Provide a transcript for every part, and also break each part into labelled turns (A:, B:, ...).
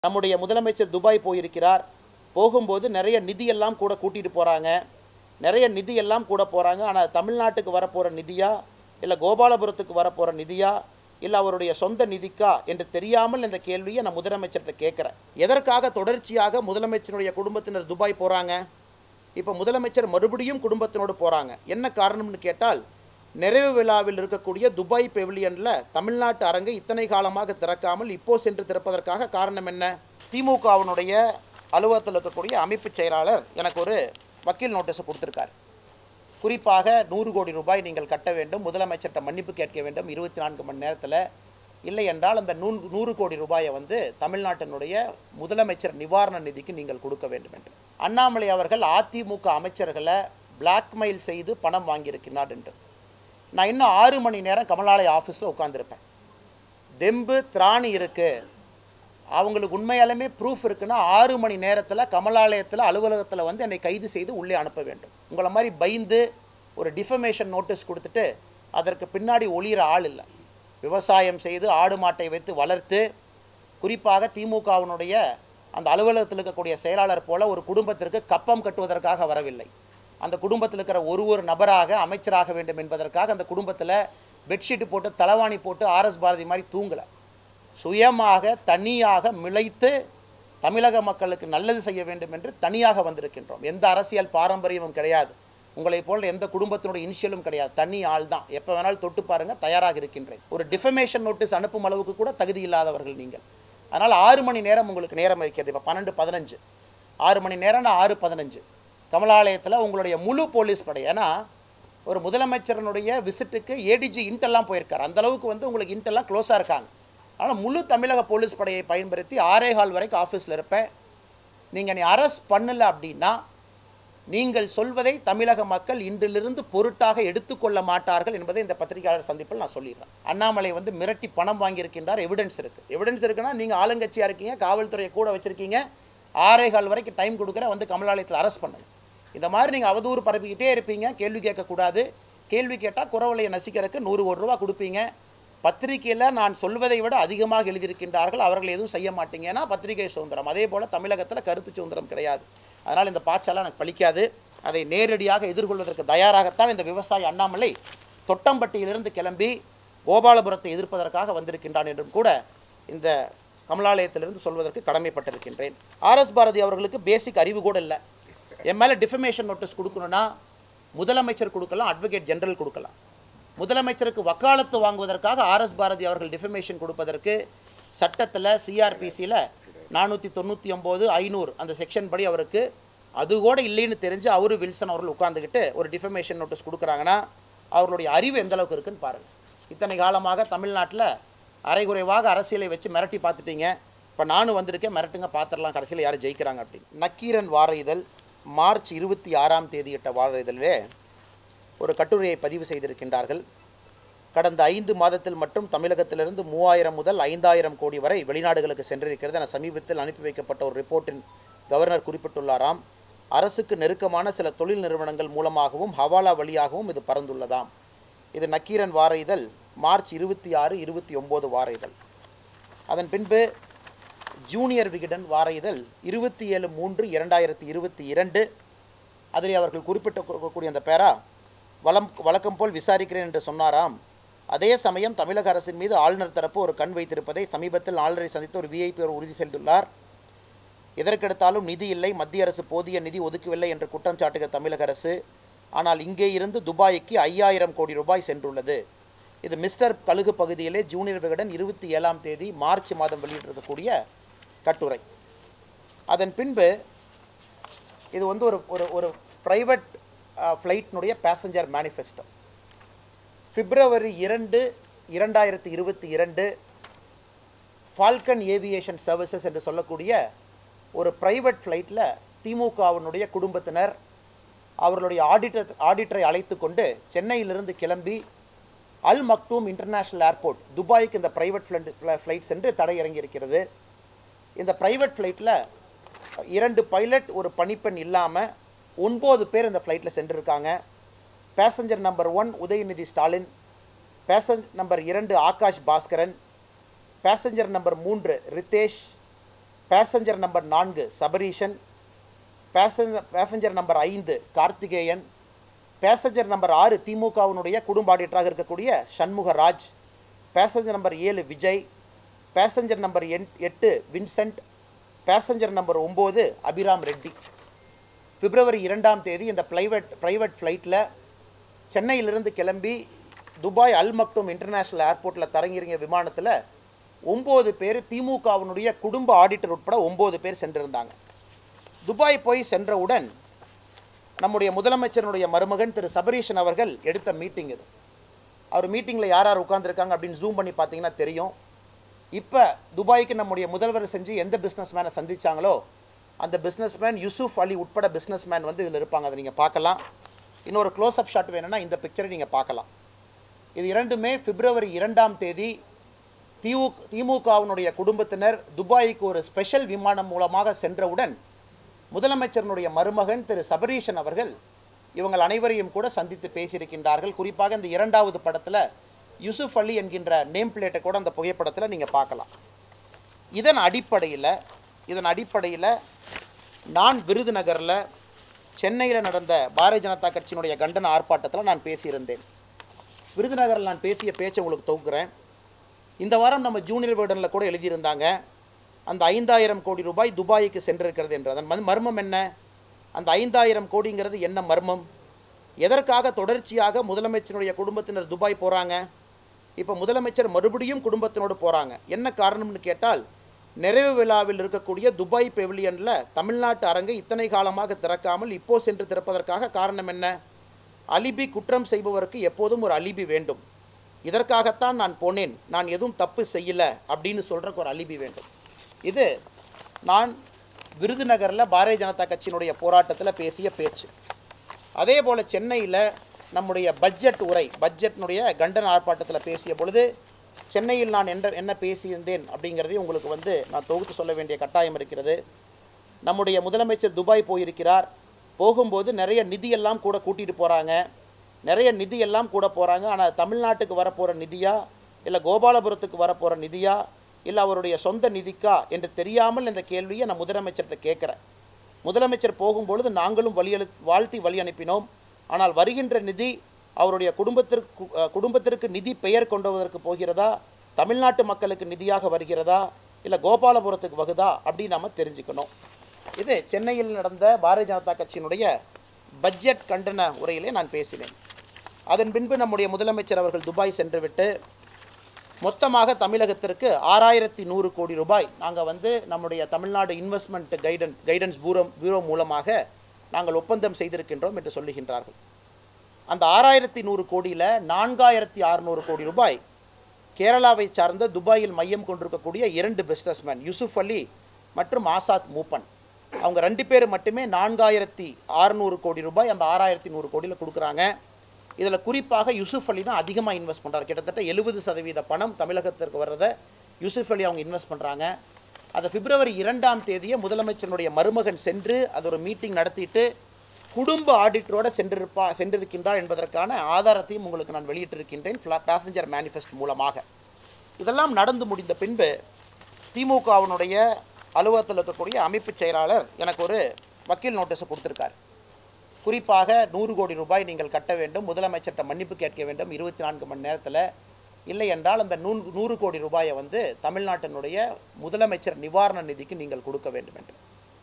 A: நம்முடைய முதலமைச்சர் துபாய் போயிருக்கிறார் போகும்போது நிறைய நிதியெல்லாம் கூட கூட்டிகிட்டு போகிறாங்க நிறைய நிதியெல்லாம் கூட போகிறாங்க ஆனால் தமிழ்நாட்டுக்கு வரப்போகிற நிதியா இல்லை கோபாலபுரத்துக்கு வரப்போகிற நிதியா இல்லை அவருடைய சொந்த நிதிக்கா என்று தெரியாமல் இந்த கேள்வியை நான் முதலமைச்சர்கிட்ட கேட்குறேன் எதற்காக தொடர்ச்சியாக முதலமைச்சருடைய குடும்பத்தினர் துபாய் போகிறாங்க இப்போ முதலமைச்சர் மறுபடியும் குடும்பத்தினோடு போகிறாங்க என்ன காரணம்னு கேட்டால் நிறைவு விழாவில் இருக்கக்கூடிய துபாய் பெவிலியனில் தமிழ்நாட்டு அரங்கை இத்தனை காலமாக திறக்காமல் இப்போ சென்று திறப்பதற்காக காரணம் என்ன திமுகவினுடைய அலுவலகத்தில் இருக்கக்கூடிய அமைப்பு செயலாளர் எனக்கு ஒரு வக்கீல் நோட்டீஸ் கொடுத்துருக்காரு குறிப்பாக நூறு கோடி ரூபாய் நீங்கள் கட்ட வேண்டும் முதலமைச்சர்கிட்ட மன்னிப்பு கேட்க வேண்டும் இருபத்தி நான்கு மணி நேரத்தில் இல்லை என்றால் அந்த நூ நூறு கோடி ரூபாயை வந்து தமிழ்நாட்டினுடைய முதலமைச்சர் நிவாரண நிதிக்கு நீங்கள் கொடுக்க வேண்டும் என்று அண்ணாமலை அவர்கள் அதிமுக அமைச்சர்களை பிளாக்மெயில் செய்து பணம் வாங்கியிருக்கிறார் என்று நான் இன்னும் ஆறு மணி நேரம் கமலாலய ஆஃபீஸில் உட்காந்துருப்பேன் தெம்பு திராணி இருக்குது அவங்களுக்கு உண்மையாலுமே ப்ரூஃப் இருக்குன்னா ஆறு மணி நேரத்தில் கமலாலயத்தில் அலுவலகத்தில் வந்து என்னை கைது செய்து உள்ளே அனுப்ப வேண்டும் உங்களை மாதிரி பயந்து ஒரு டிஃபமேஷன் நோட்டீஸ் கொடுத்துட்டு அதற்கு பின்னாடி ஒளியிற ஆள் இல்லை விவசாயம் செய்து ஆடு மாட்டை வைத்து வளர்த்து குறிப்பாக திமுகவினுடைய அந்த அலுவலகத்தில் இருக்கக்கூடிய செயலாளர் போல ஒரு குடும்பத்திற்கு கப்பம் கட்டுவதற்காக வரவில்லை அந்த குடும்பத்தில் இருக்கிற ஒரு ஒரு நபராக அமைச்சராக வேண்டும் என்பதற்காக அந்த குடும்பத்தில் பெட்ஷீட் போட்டு தலவாணி போட்டு ஆர்எஸ் பாரதி மாதிரி தூங்கலை சுயமாக தனியாக மிளைத்து தமிழக மக்களுக்கு நல்லது செய்ய வேண்டும் என்று தனியாக வந்திருக்கின்றோம் எந்த அரசியல் பாரம்பரியமும் கிடையாது உங்களைப் போல் எந்த குடும்பத்தினுடைய இனிஷியலும் கிடையாது தனி ஆள் தான் எப்போ வேணாலும் தொட்டு பாருங்க தயாராக இருக்கின்றேன் ஒரு டிஃபமேஷன் நோட்டீஸ் அனுப்பும் அளவுக்கு கூட தகுதி இல்லாதவர்கள் நீங்கள் அதனால் ஆறு மணி நேரம் உங்களுக்கு நேரம் இருக்கிறது இப்போ பன்னெண்டு பதினஞ்சு ஆறு மணி நேரம்னா ஆறு பதினஞ்சு கமலாலயத்தில் உங்களுடைய முழு போலீஸ் படை ஏன்னா ஒரு முதலமைச்சரனுடைய விசிட்டுக்கு ஏடிஜி இன்டெல்லாம் போயிருக்கார் அந்த அளவுக்கு வந்து உங்களுக்கு இன்டெல்லாம் க்ளோஸாக இருக்காங்க ஆனால் முழு தமிழக போலீஸ் படையை பயன்படுத்தி ஆறே கால் வரைக்கும் ஆஃபீஸில் இருப்பேன் நீங்கள் நீ அரெஸ்ட் பண்ணல அப்படின்னா நீங்கள் சொல்வதை தமிழக மக்கள் இன்றிலிருந்து பொருட்டாக எடுத்துக்கொள்ள மாட்டார்கள் என்பதை இந்த பத்திரிகையாளர் சந்திப்பில் நான் சொல்லிடுறேன் அண்ணாமலை வந்து மிரட்டி பணம் வாங்கியிருக்கின்றார் எவிடன்ஸ் இருக்குது எவிடன்ஸ் இருக்குன்னா நீங்கள் ஆளுங்கட்சியாக இருக்கீங்க காவல்துறையை கூட வச்சுருக்கீங்க ஆறே கால் வரைக்கும் டைம் கொடுக்குறேன் வந்து கமலாலயத்தில் அரெஸ்ட் பண்ணுங்க இந்த மாதிரி நீங்கள் அவதூறு பரப்பிக்கிட்டே இருப்பீங்க கேள்வி கேட்கக்கூடாது கேள்வி கேட்டால் குறவலையை நசிக்கிறதுக்கு நூறு கோடி ரூபா கொடுப்பீங்க பத்திரிகையில் நான் சொல்வதை விட அதிகமாக எழுதியிருக்கின்றார்கள் அவர்கள் எதுவும் செய்ய மாட்டீங்கன்னா பத்திரிகை சுதந்திரம் அதே போல் தமிழகத்தில் கருத்து சுதந்திரம் கிடையாது அதனால் இந்த பாய்ச்சலாம் எனக்கு பலிக்காது அதை நேரடியாக எதிர்கொள்வதற்கு தயாராகத்தான் இந்த விவசாயி அண்ணாமலை தொட்டம்பட்டியிலிருந்து கிளம்பி கோபாலபுரத்தை எதிர்ப்பதற்காக வந்திருக்கின்றான் என்றும் கூட இந்த கமலாலயத்திலிருந்து சொல்வதற்கு கடமைப்பட்டிருக்கின்றேன் ஆர்எஸ் பாரதி அவர்களுக்கு பேசிக் அறிவு கூட இல்லை என் மேலே டிஃபமேஷன் நோட்டீஸ் கொடுக்கணும்னா முதலமைச்சர் கொடுக்கலாம் அட்வொகேட் ஜெனரல் கொடுக்கலாம் முதலமைச்சருக்கு வக்காலத்து வாங்குவதற்காக ஆர்எஸ் பாரதி அவர்கள் டிஃபமேஷன் கொடுப்பதற்கு சட்டத்தில் சிஆர்பிசியில் நானூற்றி தொண்ணூற்றி ஒம்பது ஐநூறு அந்த செக்ஷன் படி அவருக்கு அது கூட இல்லைன்னு தெரிஞ்சு அவரு வில்சன் அவர்கள் உட்காந்துக்கிட்டு ஒரு டிஃபமேஷன் நோட்டீஸ் கொடுக்குறாங்கன்னா அவர்களுடைய அறிவு எந்த அளவுக்கு இருக்குன்னு பாருங்கள் இத்தனை காலமாக தமிழ்நாட்டில் அரைகுறைவாக அரசியலை வச்சு மிரட்டி பார்த்துட்டீங்க இப்போ நானும் வந்திருக்கேன் மிரட்டுங்க பார்த்துடலாம் கடைசியில் யார் ஜெயிக்கிறாங்க அப்படின்னு நக்கீரன் வார இதழ் மார்ச் இருபத்தி ஆறாம் தேதியிட்ட வார இதழிலே ஒரு கட்டுரையை பதிவு செய்திருக்கின்றார்கள் கடந்த ஐந்து மாதத்தில் மட்டும் தமிழகத்திலிருந்து மூவாயிரம் முதல் ஐந்தாயிரம் கோடி வரை வெளிநாடுகளுக்கு சென்றிருக்கிறது என சமீபத்தில் அனுப்பி வைக்கப்பட்ட ஒரு ரிப்போர்ட்டின் கவர்னர் குறிப்பிட்டுள்ளாராம் அரசுக்கு நெருக்கமான சில தொழில் நிறுவனங்கள் மூலமாகவும் ஹவாலா வழியாகவும் இது பறந்துள்ளதாம் இது நக்கீரன் வார இதழ் மார்ச் இருபத்தி ஆறு இருபத்தி ஒம்பது வார இதழ் அதன் பின்பு ஜூனியர் விகடன் வார இதழ் இருபத்தி ஏழு மூன்று இரண்டாயிரத்தி இருபத்தி இரண்டு அதில் அவர்கள் குறிப்பிட்டக்கூடிய அந்த பேரா வளம் வழக்கம் போல் விசாரிக்கிறேன் என்று சொன்னாராம் அதே சமயம் தமிழக அரசின் மீது ஆளுநர் தரப்பு ஒரு கண் வைத்திருப்பதை சமீபத்தில் ஆளுநரை சந்தித்து ஒரு விஐபி அவர் உறுதி செய்துள்ளார் எதற்கெடுத்தாலும் நிதி இல்லை மத்திய அரசு போதிய நிதி ஒதுக்கவில்லை என்று குற்றம் சாட்டுகிற தமிழக அரசு ஆனால் இங்கே இருந்து துபாய்க்கு ஐயாயிரம் கோடி ரூபாய் சென்றுள்ளது இது மிஸ்டர் கழுகு பகுதியிலே ஜூனியர் விகடன் இருபத்தி ஏழாம் தேதி மார்ச் மாதம் வெளியிட்டிருக்கக்கூடிய கட்டுரை அதன் பின்பு இது வந்து ஒரு ஒரு ஒரு ப்ரைவேட் ஃப்ளைட்னுடைய பேசஞ்சர் மேனிஃபெஸ்டோ பிப்ரவரி இரண்டு இரண்டாயிரத்தி இருபத்தி இரண்டு ஃபால்கன் ஏவியேஷன் சர்வீசஸ் என்று சொல்லக்கூடிய ஒரு ப்ரைவேட் ஃப்ளைட்டில் திமுகவினுடைய குடும்பத்தினர் அவர்களுடைய ஆடிட்டர் ஆடிட்டரை அழைத்து கொண்டு சென்னையிலிருந்து கிளம்பி அல் மக்தூம் இன்டர்நேஷ்னல் ஏர்போர்ட் துபாய்க்கு இந்த ப்ரைவேட் ஃப்ளைட் ஃப்ளைட் சென்று தடை இறங்கியிருக்கிறது இந்த ப்ரைவேட் ஃப்ளைட்டில் இரண்டு பைலட் ஒரு பணிப்பெண் இல்லாமல் ஒன்பது பேர் இந்த ஃப்ளைட்டில் சென்றிருக்காங்க passenger number one Udhayanidhi Stalin passenger number இரண்டு ஆகாஷ் பாஸ்கரன் பேசஞ்சர் நம்பர் மூன்று ரித்தேஷ் பேசஞ்சர் நம்பர் நான்கு சபரீஷன் பேசஞ்சர் பேசஞ்சர் நம்பர் ஐந்து கார்த்திகேயன் பேசஞ்சர் நம்பர் ஆறு திமுகவினுடைய குடும்ப ஆடிட்டராக இருக்கக்கூடிய சண்முகராஜ் பேசஞ்சர் நம்பர் ஏழு விஜய் பேசஞ்சர் நம்பர் எண் எட்டு வின்சென்ட் பேசஞ்சர் நம்பர் ஒம்பது அபிராம் ரெட்டி பிப்ரவரி இரண்டாம் தேதி இந்த பிரைவேட் பிரைவேட் ஃப்ளைட்டில் சென்னையிலிருந்து கிளம்பி துபாய் அல் மக்டும் இன்டர்நேஷ்னல் ஏர்போர்ட்டில் தரங்கிறங்கிய விமானத்தில் ஒம்பது பேர் திமுகவினுடைய குடும்ப ஆடிட்டர் உட்பட ஒம்பது பேர் சென்றிருந்தாங்க துபாய் போய் சென்றவுடன் நம்முடைய முதலமைச்சருடைய மருமகன் திரு சபரீஷன் அவர்கள் எடுத்த மீட்டிங் இது அவர் மீட்டிங்கில் யார் யார் உட்காந்துருக்காங்க அப்படின்னு ஜூம் பண்ணி பார்த்தீங்கன்னா தெரியும் இப்போ துபாய்க்கு நம்முடைய முதல்வர் செஞ்சு எந்த பிஸ்னஸ் மேனை சந்திச்சாங்களோ அந்த பிஸ்னஸ்மேன் யூசுஃப் அலி உட்பட பிஸ்னஸ்மேன் வந்து இதில் இருப்பாங்க அதை நீங்கள் பார்க்கலாம் இன்னொரு க்ளோஸ்அப் ஷாட் வேணும்னா இந்த பிக்சரை நீங்கள் பார்க்கலாம் இது இரண்டுமே பிப்ரவரி இரண்டாம் தேதி திமு திமுகவினுடைய குடும்பத்தினர் துபாய்க்கு ஒரு ஸ்பெஷல் விமானம் மூலமாக சென்றவுடன் முதலமைச்சரினுடைய மருமகன் திரு சபரீஷன் அவர்கள் இவங்கள் அனைவரையும் கூட சந்தித்து பேசியிருக்கின்றார்கள் குறிப்பாக இந்த இரண்டாவது படத்தில் யூசுப் அலி என்கின்ற நேம் பிளேட்டை கூட அந்த புகைப்படத்தில் நீங்கள் பார்க்கலாம் இதன் அடிப்படையில் இதன் அடிப்படையில் நான் விருதுநகரில் சென்னையில் நடந்த பாரதிய ஜனதா கட்சியினுடைய கண்டன ஆர்ப்பாட்டத்தில் நான் பேசியிருந்தேன் விருதுநகரில் நான் பேசிய பேச்சை உங்களுக்கு தொகுக்கிறேன் இந்த வாரம் நம்ம ஜூனியர் வேர்டனில் கூட எழுதியிருந்தாங்க அந்த ஐந்தாயிரம் கோடி ரூபாய் துபாய்க்கு சென்றிருக்கிறது என்று அதன் ம- மர்மம் என்ன அந்த ஐந்தாயிரம் கோடிங்கிறது என்ன மர்மம் எதற்காக தொடர்ச்சியாக முதலமைச்சருடைய குடும்பத்தினர் துபாய் போகிறாங்க இப்போ முதலமைச்சர் மறுபடியும் குடும்பத்தினோடு போகிறாங்க என்ன காரணம்னு கேட்டால் நிறைவு விழாவில் இருக்கக்கூடிய துபாய் பெவிலியனில் தமிழ்நாட்டு அரங்கை இத்தனை காலமாக திறக்காமல் இப்போ சென்று திறப்பதற்காக காரணம் என்ன அலிபி குற்றம் செய்பவருக்கு எப்போதும் ஒரு அலிபி வேண்டும் இதற்காகத்தான் நான் போனேன் நான் எதுவும் தப்பு செய்யல அப்படின்னு சொல்கிறக்கு ஒரு அலிபி வேண்டும் இது நான் விருதுநகரில் பாரதிய ஜனதா கட்சியினுடைய போராட்டத்தில் பேசிய பேச்சு அதே போல் சென்னையில் நம்முடைய பட்ஜெட் உரை பட்ஜெட்னுடைய கண்டன ஆர்ப்பாட்டத்தில் பேசிய பொழுது சென்னையில் நான் என்ன என்ன பேசியிருந்தேன் அப்படிங்கிறதையும் உங்களுக்கு வந்து நான் தொகுத்து சொல்ல வேண்டிய கட்டாயம் இருக்கிறது நம்முடைய முதலமைச்சர் துபாய் போயிருக்கிறார் போகும்போது நிறைய நிதியெல்லாம் கூட கூட்டிகிட்டு போகிறாங்க நிறைய நிதியெல்லாம் கூட போகிறாங்க ஆனால் தமிழ்நாட்டுக்கு வரப்போகிற நிதியா இல்லை கோபாலபுரத்துக்கு வரப்போகிற நிதியா இல்லை அவருடைய சொந்த நிதிக்கா என்று தெரியாமல் இந்த கேள்வியை நான் முதலமைச்சர்கிட்ட கேட்குறேன் முதலமைச்சர் போகும்பொழுது நாங்களும் வழியளு வாழ்த்தி வழி அனுப்பினோம் ஆனால் வருகின்ற நிதி அவருடைய குடும்பத்திற்கு அஹ், குடும்பத்திற்கு நிதி பெயர் கொண்டு வருவதற்கு போகிறதா தமிழ்நாட்டு மக்களுக்கு நிதியாக வருகிறதா இல்லை கோபாலபுரத்துக்கு வகுதா அப்படின்னு நாம் தெரிஞ்சுக்கணும் இது சென்னையில் நடந்த பாரதிய ஜனதா கட்சியினுடைய பட்ஜெட் கண்டன உரையிலே நான் பேசினேன் அதன் பின்பு நம்முடைய முதலமைச்சர் அவர்கள் துபாய் சென்றுவிட்டு மொத்தமாக தமிழகத்திற்கு ஆறாயிரத்தி நூறு கோடி ரூபாய் நாங்கள் வந்து நம்முடைய தமிழ்நாடு இன்வெஸ்ட்மெண்ட் கைடன் கைடன்ஸ் பூரோ பியூரோ மூலமாக நாங்கள் ஒப்பந்தம் செய்திருக்கின்றோம் என்று சொல்லுகின்றார்கள் அந்த ஆறாயிரத்தி நூறு கோடியில் நான்காயிரத்தி அறுநூறு கோடி ரூபாய் கேரளாவை சார்ந்த துபாயில் மையம் கொண்டிருக்கக்கூடிய இரண்டு பிஸ்னஸ்மேன் யூசுப் அலி மற்றும் ஆசாத் மூப்பன் அவங்க ரெண்டு பேர் மட்டுமே நான்காயிரத்தி அறுநூறு கோடி ரூபாய் அந்த ஆறாயிரத்தி நூறு கோடியில் கொடுக்குறாங்க இதில் குறிப்பாக யூசுப் அலி தான் அதிகமாக இன்வெஸ்ட் பண்ணுறாரு கிட்டத்தட்ட எழுபது சதவீத பணம் தமிழகத்திற்கு வர்றதை யூசுப் அலி அவங்க இன்வெஸ்ட் பண்ணுறாங்க அதை பிப்ரவரி இரண்டாம் தேதியே முதலமைச்சருடைய மருமகன் சென்று அது ஒரு மீட்டிங் நடத்திட்டு குடும்ப ஆடிட்டரோட சென்றிருப்பா சென்றிருக்கின்றார் என்பதற்கான ஆதாரத்தையும் உங்களுக்கு நான் வெளியிட்டிருக்கின்றேன் பேசஞ்சர் மேனிஃபெஸ்ட் மூலமாக இதெல்லாம் நடந்து முடிந்த பின்பு திமுகவினுடைய அலுவலகத்தில் இருக்கக்கூடிய அமைப்பு செயலாளர் எனக்கு ஒரு வக்கீல் நோட்டீஸை கொடுத்துருக்காரு குறிப்பாக நூறு கோடி ரூபாய் நீங்கள் கட்ட வேண்டும் முதலமைச்சர்கிட்ட மன்னிப்பு கேட்க வேண்டும் இருபத்தி நான்கு மணி நேரத்தில் இல்லை என்றால் அந்த நூறு நூறு கோடி ரூபாயை வந்து தமிழ்நாட்டினுடைய முதலமைச்சர் நிவாரண நிதிக்கு நீங்கள் கொடுக்க வேண்டும் என்று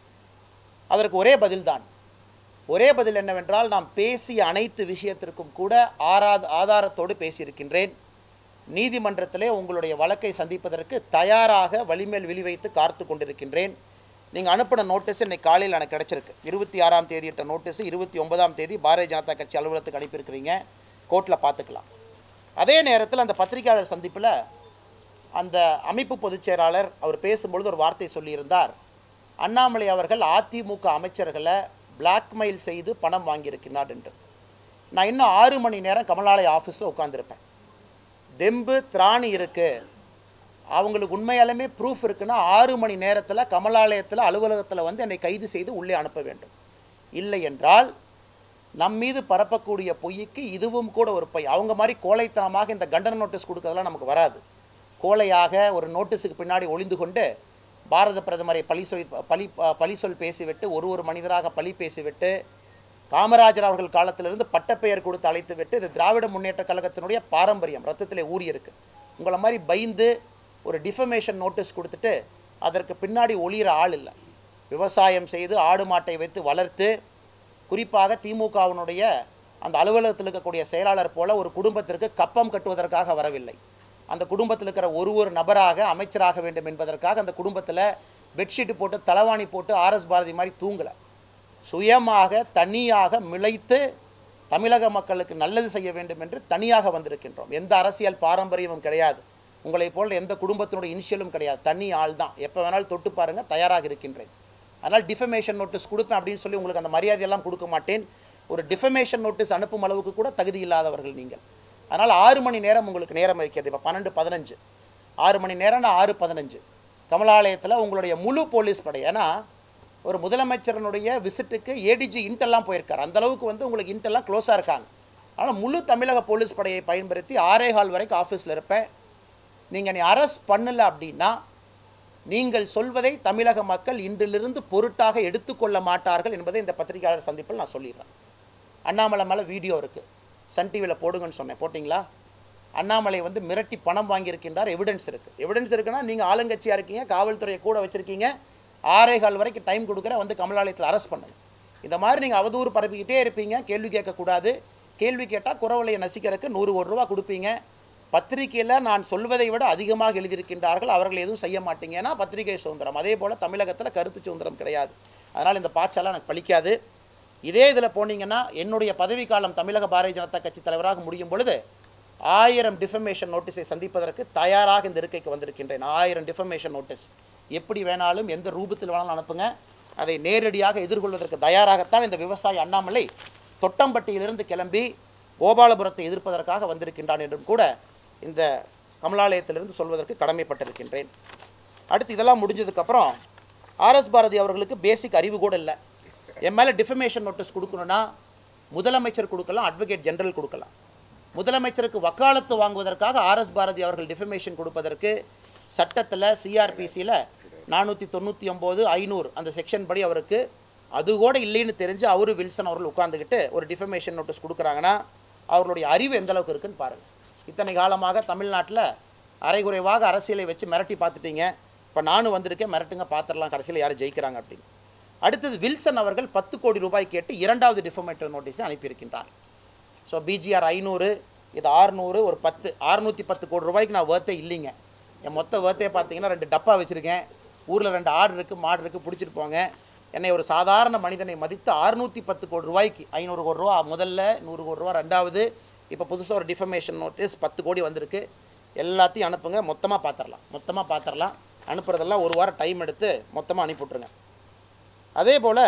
A: அதற்கு ஒரே பதில்தான் ஒரே பதில் என்னவென்றால் நாம் பேசிய அனைத்து விஷயத்திற்கும் கூட ஆராத ஆதாரத்தோடு பேசியிருக்கின்றேன் நீதிமன்றத்திலே உங்களுடைய வழக்கை சந்திப்பதற்கு தயாராக வழிமேல் விழி வைத்து காத்து கொண்டிருக்கின்றேன் நீங்கள் அனுப்பின நோட்டீஸ் இன்னைக்கு காலையில் எனக்கு கிடச்சிருக்கு இருபத்தி ஆறாம் தேதி இட்ட நோட்டீஸ் இருபத்தி ஒன்பதாம் தேதி பாரதிய ஜனதா கட்சி அலுவலகத்துக்கு அனுப்பியிருக்கிறீங்க கோர்ட்டில் பார்த்துக்கலாம் அதே நேரத்தில் அந்த பத்திரிகையாளர் சந்திப்பில் அந்த அமைப்பு பொதுச் செயலாளர் அவர் பேசும்பொழுது ஒரு வார்த்தை சொல்லியிருந்தார் அண்ணாமலை அவர்கள் அதிமுக அமைச்சர்களை பிளாக்மெயில் செய்து பணம் வாங்கியிருக்கிறார் என்று நான் இன்னும் ஆறு மணி நேரம் கமலாலய ஆஃபீஸில் உட்காந்துருப்பேன் தெம்பு திராணி இருக்குது அவங்களுக்கு உண்மையாலுமே ப்ரூஃப் இருக்குன்னா ஆறு மணி நேரத்தில் கமலாலயத்தில் அலுவலகத்தில் வந்து என்னை கைது செய்து உள்ளே அனுப்ப வேண்டும் இல்லை என்றால் நம் மீது பரப்பக்கூடிய பொய்க்கு இதுவும் கூட ஒரு பொய் அவங்க மாதிரி கோழைத்தனமாக இந்த கண்டன நோட்டீஸ் கொடுக்கறதெல்லாம் நமக்கு வராது கோழையாக ஒரு நோட்டீஸுக்கு பின்னாடி ஒளிந்து கொண்டு பாரத பிரதமரை பழி சொல் பழி பழி சொல் பேசிவிட்டு ஒரு ஒரு மனிதராக பழி பேசிவிட்டு காமராஜர் அவர்கள் காலத்திலிருந்து பட்டப்பெயர் கொடுத்து அழைத்து விட்டு இது திராவிட முன்னேற்ற கழகத்தினுடைய பாரம்பரியம் ரத்தத்திலே ஊறி இருக்கு உங்களை மாதிரி பயந்து ஒரு டிஃபமேஷன் நோட்டீஸ் கொடுத்துட்டு அதற்கு பின்னாடி ஒளியிற ஆள் இல்லை விவசாயம் செய்து ஆடு மாட்டை வைத்து வளர்த்து குறிப்பாக திமுகவினுடைய அந்த அலுவலகத்தில் இருக்கக்கூடிய செயலாளர் போல ஒரு குடும்பத்திற்கு கப்பம் கட்டுவதற்காக வரவில்லை அந்த குடும்பத்தில் இருக்கிற ஒரு ஒரு நபராக அமைச்சராக வேண்டும் என்பதற்காக அந்த குடும்பத்தில் பெட்ஷீட் போட்டு தலவாணி போட்டு ஆர்எஸ் பாரதி மாதிரி தூங்கலை சுயமாக தனியாக மிளைத்து தமிழக மக்களுக்கு நல்லது செய்ய வேண்டும் என்று தனியாக வந்திருக்கின்றோம் எந்த அரசியல் பாரம்பரியமும் கிடையாது உங்களைப் போல் எந்த குடும்பத்தினுடைய இனிஷியலும் கிடையாது தனி ஆள் தான் எப்போ வேணாலும் தொட்டு பாருங்க தயாராக இருக்கின்றேன் அதனால் டிஃபமேஷன் நோட்டீஸ் கொடுப்பேன் அப்படின்னு சொல்லி உங்களுக்கு அந்த மரியாதையெல்லாம் கொடுக்க மாட்டேன் ஒரு டிஃபமேஷன் நோட்டீஸ் அனுப்பும் அளவுக்கு கூட தகுதி இல்லாதவர்கள் நீங்கள் அதனால் ஆறு மணி நேரம் உங்களுக்கு நேரம் இருக்கிறது இப்போ பன்னெண்டு பதினஞ்சு ஆறு மணி நேரம்னா ஆறு பதினஞ்சு கமலாலயத்தில் உங்களுடைய முழு போலீஸ் படை ஏன்னா ஒரு முதலமைச்சரனுடைய விசிட்டுக்கு ஏடிஜி இன்டெல்லாம் போயிருக்கார் அந்த அளவுக்கு வந்து உங்களுக்கு இன்டெல்லாம் க்ளோஸாக இருக்காங்க ஆனால் முழு தமிழக போலீஸ் படையை பயன்படுத்தி ஆறே கால் வரைக்கும் ஆஃபீஸில் இருப்பேன் நீங்கள் நீ அரெஸ்ட் பண்ணல அப்படின்னா நீங்கள் சொல்வதை தமிழக மக்கள் இன்றிலிருந்து பொருட்டாக எடுத்துக்கொள்ள மாட்டார்கள் என்பதை இந்த பத்திரிகையாளர் சந்திப்பில் நான் சொல்லிடுறேன் அண்ணாமலை மேலே வீடியோ இருக்குது சன் டிவியில் போடுங்கன்னு சொன்னேன் போட்டிங்களா அண்ணாமலை வந்து மிரட்டி பணம் வாங்கியிருக்கின்றார் எவிடன்ஸ் இருக்குது எவிடன்ஸ் இருக்குன்னா நீங்கள் ஆளுங்கட்சியாக இருக்கீங்க காவல்துறையை கூட வச்சுருக்கீங்க ஆறே கால் வரைக்கும் டைம் கொடுக்குறேன் வந்து கமலாலயத்தில் அரெஸ்ட் பண்ணுங்க இந்த மாதிரி நீங்கள் அவதூறு பரப்பிக்கிட்டே இருப்பீங்க கேள்வி கேட்கக்கூடாது கேள்வி கேட்டால் குறவலையை நசிக்கிறதுக்கு நூறு கோடி ரூபா கொடுப்பீங்க பத்திரிகையில் நான் சொல்வதை விட அதிகமாக எழுதியிருக்கின்றார்கள் அவர்கள் எதுவும் செய்ய மாட்டீங்கன்னா பத்திரிகை சுதந்திரம் அதே போல் தமிழகத்தில் கருத்து சுதந்திரம் கிடையாது அதனால் இந்த பாய்ச்சலாம் எனக்கு பலிக்காது இதே இதில் போனீங்கன்னா என்னுடைய பதவிக்காலம் தமிழக பாரதிய ஜனதா கட்சி தலைவராக முடியும் பொழுது ஆயிரம் டிஃபமேஷன் நோட்டீஸை சந்திப்பதற்கு தயாராக இந்த இருக்கைக்கு வந்திருக்கின்றேன் ஆயிரம் டிஃபமேஷன் நோட்டீஸ் எப்படி வேணாலும் எந்த ரூபத்தில் வேணாலும் அனுப்புங்க அதை நேரடியாக எதிர்கொள்வதற்கு தயாராகத்தான் இந்த விவசாயி அண்ணாமலை தொட்டம்பட்டியிலிருந்து கிளம்பி கோபாலபுரத்தை எதிர்ப்பதற்காக வந்திருக்கின்றான் என்றும் கூட இந்த கமலாலயத்திலிருந்து சொல்வதற்கு கடமைப்பட்டிருக்கின்றேன் அடுத்து இதெல்லாம் முடிஞ்சதுக்கப்புறம் ஆர்எஸ் பாரதி அவர்களுக்கு பேசிக் அறிவு கூட இல்லை என் மேலே டிஃபமேஷன் நோட்டீஸ் கொடுக்கணும்னா முதலமைச்சர் கொடுக்கலாம் அட்வொகேட் ஜெனரல் கொடுக்கலாம் முதலமைச்சருக்கு வக்காலத்து வாங்குவதற்காக ஆர்எஸ் பாரதி அவர்கள் டிஃபமேஷன் கொடுப்பதற்கு சட்டத்தில் சிஆர்பிசியில் நானூற்றி தொண்ணூற்றி ஒம்பது ஐநூறு அந்த செக்ஷன் படி அவருக்கு அது கூட இல்லைன்னு தெரிஞ்சு அவரு வில்சன் அவர்கள் உட்காந்துக்கிட்டு ஒரு டிஃபமேஷன் நோட்டீஸ் கொடுக்குறாங்கன்னா அவர்களுடைய அறிவு எந்த அளவுக்கு இருக்குன்னு பாருங்கள் இத்தனை காலமாக தமிழ்நாட்டில் அரைகுறைவாக அரசியலை வச்சு மிரட்டி பார்த்துட்டீங்க இப்போ நானும் வந்திருக்கேன் மிரட்டுங்க பார்த்துடலாம் கடைசியில் யார் ஜெயிக்கிறாங்க அப்படின்னு அடுத்தது வில்சன் அவர்கள் பத்து கோடி ரூபாய் கேட்டு இரண்டாவது டிஃபமேட்டர் நோட்டீஸை அனுப்பியிருக்கின்றார் ஸோ பிஜிஆர் ஐநூறு இது ஆறுநூறு ஒரு பத்து அறுநூற்றி பத்து கோடி ரூபாய்க்கு நான் வேர்த்தே இல்லைங்க என் மொத்த வேர்த்தே பார்த்தீங்கன்னா ரெண்டு டப்பா வச்சுருக்கேன் ஊரில் ரெண்டு ஆடு இருக்குது மாடு இருக்குது பிடிச்சிட்டு போங்க என்னை ஒரு சாதாரண மனிதனை மதித்து அறுநூற்றி பத்து கோடி ரூபாய்க்கு ஐநூறு கோடி ரூபா முதல்ல நூறு கோடி ரூபா ரெண்டாவது இப்போ புதுசாக ஒரு டிஃபமேஷன் நோட்டீஸ் பத்து கோடி வந்திருக்கு எல்லாத்தையும் அனுப்புங்க மொத்தமாக பார்த்துடலாம் மொத்தமாக பார்த்துடலாம் அனுப்புறதெல்லாம் ஒரு வாரம் டைம் எடுத்து மொத்தமாக அனுப்பிவிட்ருங்க அதே போல்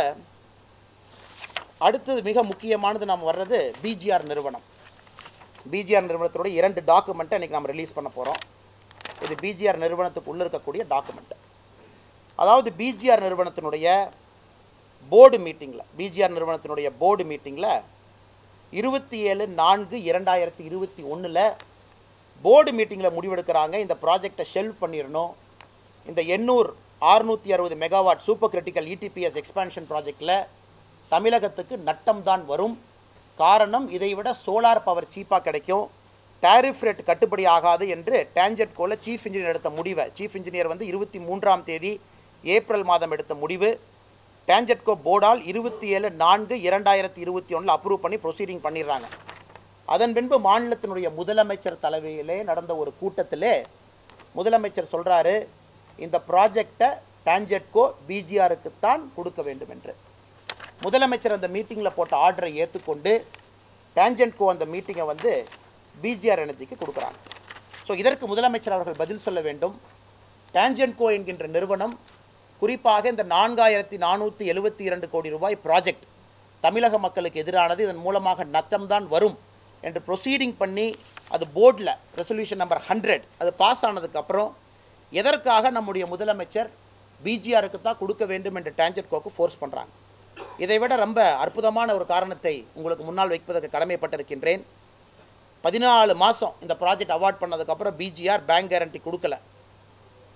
A: அடுத்தது மிக முக்கியமானது நாம் வர்றது பிஜிஆர் நிறுவனம் பிஜிஆர் நிறுவனத்தோட இரண்டு டாக்குமெண்ட்டை இன்றைக்கி நம்ம ரிலீஸ் பண்ண போகிறோம் இது பிஜிஆர் நிறுவனத்துக்கு உள்ள இருக்கக்கூடிய டாக்குமெண்ட் அதாவது பிஜிஆர் நிறுவனத்தினுடைய போர்டு மீட்டிங்கில் பிஜிஆர் நிறுவனத்தினுடைய போர்டு மீட்டிங்கில் இருபத்தி ஏழு நான்கு இரண்டாயிரத்தி இருபத்தி ஒன்றில் போர்டு மீட்டிங்கில் முடிவெடுக்கிறாங்க இந்த ப்ராஜெக்டை ஷெல்வ் பண்ணிடணும் இந்த எண்ணூர் ஆறுநூற்றி அறுபது megawatt super critical ETPS expansion ப்ராஜெக்டில் தமிழகத்துக்கு நட்டம் தான் வரும் காரணம் இதை விட சோலார் பவர் சீப்பாக கிடைக்கும் டாரிஃப் ரேட் கட்டுப்படி ஆகாது என்று டேஞ்சட் கோல சீஃப் இன்ஜினியர் எடுத்த முடிவை சீஃப் இன்ஜினியர் வந்து இருபத்தி மூன்றாம் தேதி ஏப்ரல் மாதம் எடுத்த முடிவு டேஞ்சட்கோ போர்டால் இருபத்தி ஏழு நான்கு இரண்டாயிரத்தி இருபத்தி ஒன்றில் அப்ரூவ் பண்ணி ப்ரொசீடிங் பண்ணிடுறாங்க அதன் பின்பு மாநிலத்தினுடைய முதலமைச்சர் தலைமையிலே நடந்த ஒரு கூட்டத்திலே முதலமைச்சர் சொல்கிறாரு இந்த ப்ராஜெக்டை டான்ஜெட்கோ பிஜிஆருக்கு தான் கொடுக்க வேண்டும் என்று முதலமைச்சர் அந்த மீட்டிங்கில் போட்ட ஆர்டரை ஏற்றுக்கொண்டு டான்ஜென்ட்கோ அந்த மீட்டிங்கை வந்து பிஜிஆர் எனர்ஜிக்கு கொடுக்குறாங்க ஸோ இதற்கு முதலமைச்சர் அவர்கள் பதில் சொல்ல வேண்டும் டான்ஜென்ட்கோ என்கின்ற நிறுவனம் குறிப்பாக இந்த நான்காயிரத்தி நானூற்றி எழுபத்தி இரண்டு கோடி ரூபாய் ப்ராஜெக்ட் தமிழக மக்களுக்கு எதிரானது இதன் மூலமாக நட்டம்தான் வரும் என்று ப்ரொசீடிங் பண்ணி அது போர்டில் ரெசல்யூஷன் நம்பர் ஹண்ட்ரட் அது பாஸ் ஆனதுக்கப்புறம் எதற்காக நம்முடைய முதலமைச்சர் பிஜிஆருக்கு தான் கொடுக்க வேண்டும் என்று டான்ஜெட்கோக்கு ஃபோர்ஸ் பண்ணுறாங்க இதை விட ரொம்ப அற்புதமான ஒரு காரணத்தை உங்களுக்கு முன்னால் வைப்பதற்கு கடமைப்பட்டிருக்கின்றேன் பதினாலு மாதம் இந்த ப்ராஜெக்ட் அவார்ட் பண்ணதுக்கப்புறம் பிஜிஆர் பேங்க் கேரண்டி கொடுக்கல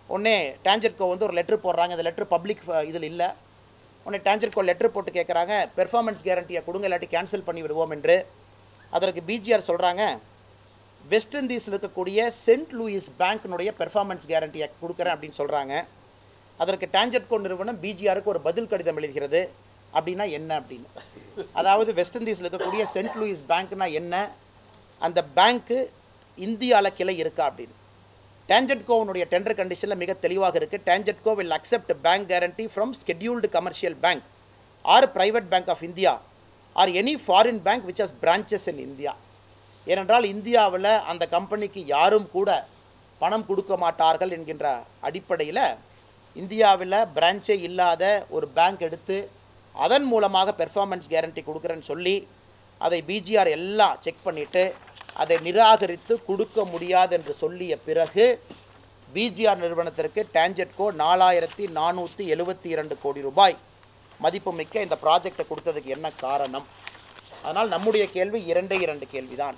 A: உடனே டான்ஜெட்கோ வந்து ஒரு லெட்ரு போடுறாங்க இந்த லெட்ரு பப்ளிக் இதில் இல்லை உடனே டான்ஜெட்கோ லெட்ரு போட்டு கேட்குறாங்க பெர்ஃபார்மன்ஸ் கேரண்டியை கொடுங்க இல்லாட்டி கேன்சல் பண்ணி விடுவோம் என்று அதற்கு பிஜிஆர் சொல்கிறாங்க வெஸ்ட் இண்டீஸில் இருக்கக்கூடிய சென்ட் லூயிஸ் பேங்க்கினுடைய பெர்ஃபார்மன்ஸ் கேரண்டியை கொடுக்குறேன் அப்படின்னு சொல்கிறாங்க அதற்கு டான்ஜெட்கோ நிறுவனம் பிஜிஆருக்கு ஒரு பதில் கடிதம் எழுதுகிறது அப்படின்னா என்ன அப்படின்னு அதாவது வெஸ்ட் இண்டீஸில் இருக்கக்கூடிய சென்ட் லூயிஸ் பேங்க்னா என்ன அந்த பேங்க்கு இந்தியாவில் கிளை இருக்கா அப்படின்னு டான்ஜெட்கோனுடைய டெண்டர் கண்டிஷனில் மிக தெளிவாக இருக்குது TANGEDCO will accept bank guarantee from scheduled commercial bank or private bank of India or any foreign bank which has branches in India ஏனென்றால் இந்தியாவில் அந்த கம்பெனிக்கு யாரும் கூட பணம் கொடுக்க மாட்டார்கள் என்கின்ற அடிப்படையில் இந்தியாவில் பிரான்ச்சே இல்லாத ஒரு பேங்க் எடுத்து அதன் மூலமாக பெர்ஃபார்மன்ஸ் கேரண்டி கொடுக்குறேன்னு சொல்லி அதை பிஜிஆர் எல்லாம் செக் பண்ணிவிட்டு அதை நிராகரித்து கொடுக்க முடியாது என்று சொல்லிய பிறகு பிஜிஆர் நிறுவனத்திற்கு டான்ஜெட்கோ நாலாயிரத்தி நானூற்றி எழுபத்தி இரண்டு கோடி ரூபாய் மதிப்புமிக்க இந்த ப்ராஜெக்டை கொடுத்ததுக்கு என்ன காரணம் அதனால் நம்முடைய கேள்வி இரண்டே இரண்டு கேள்விதான்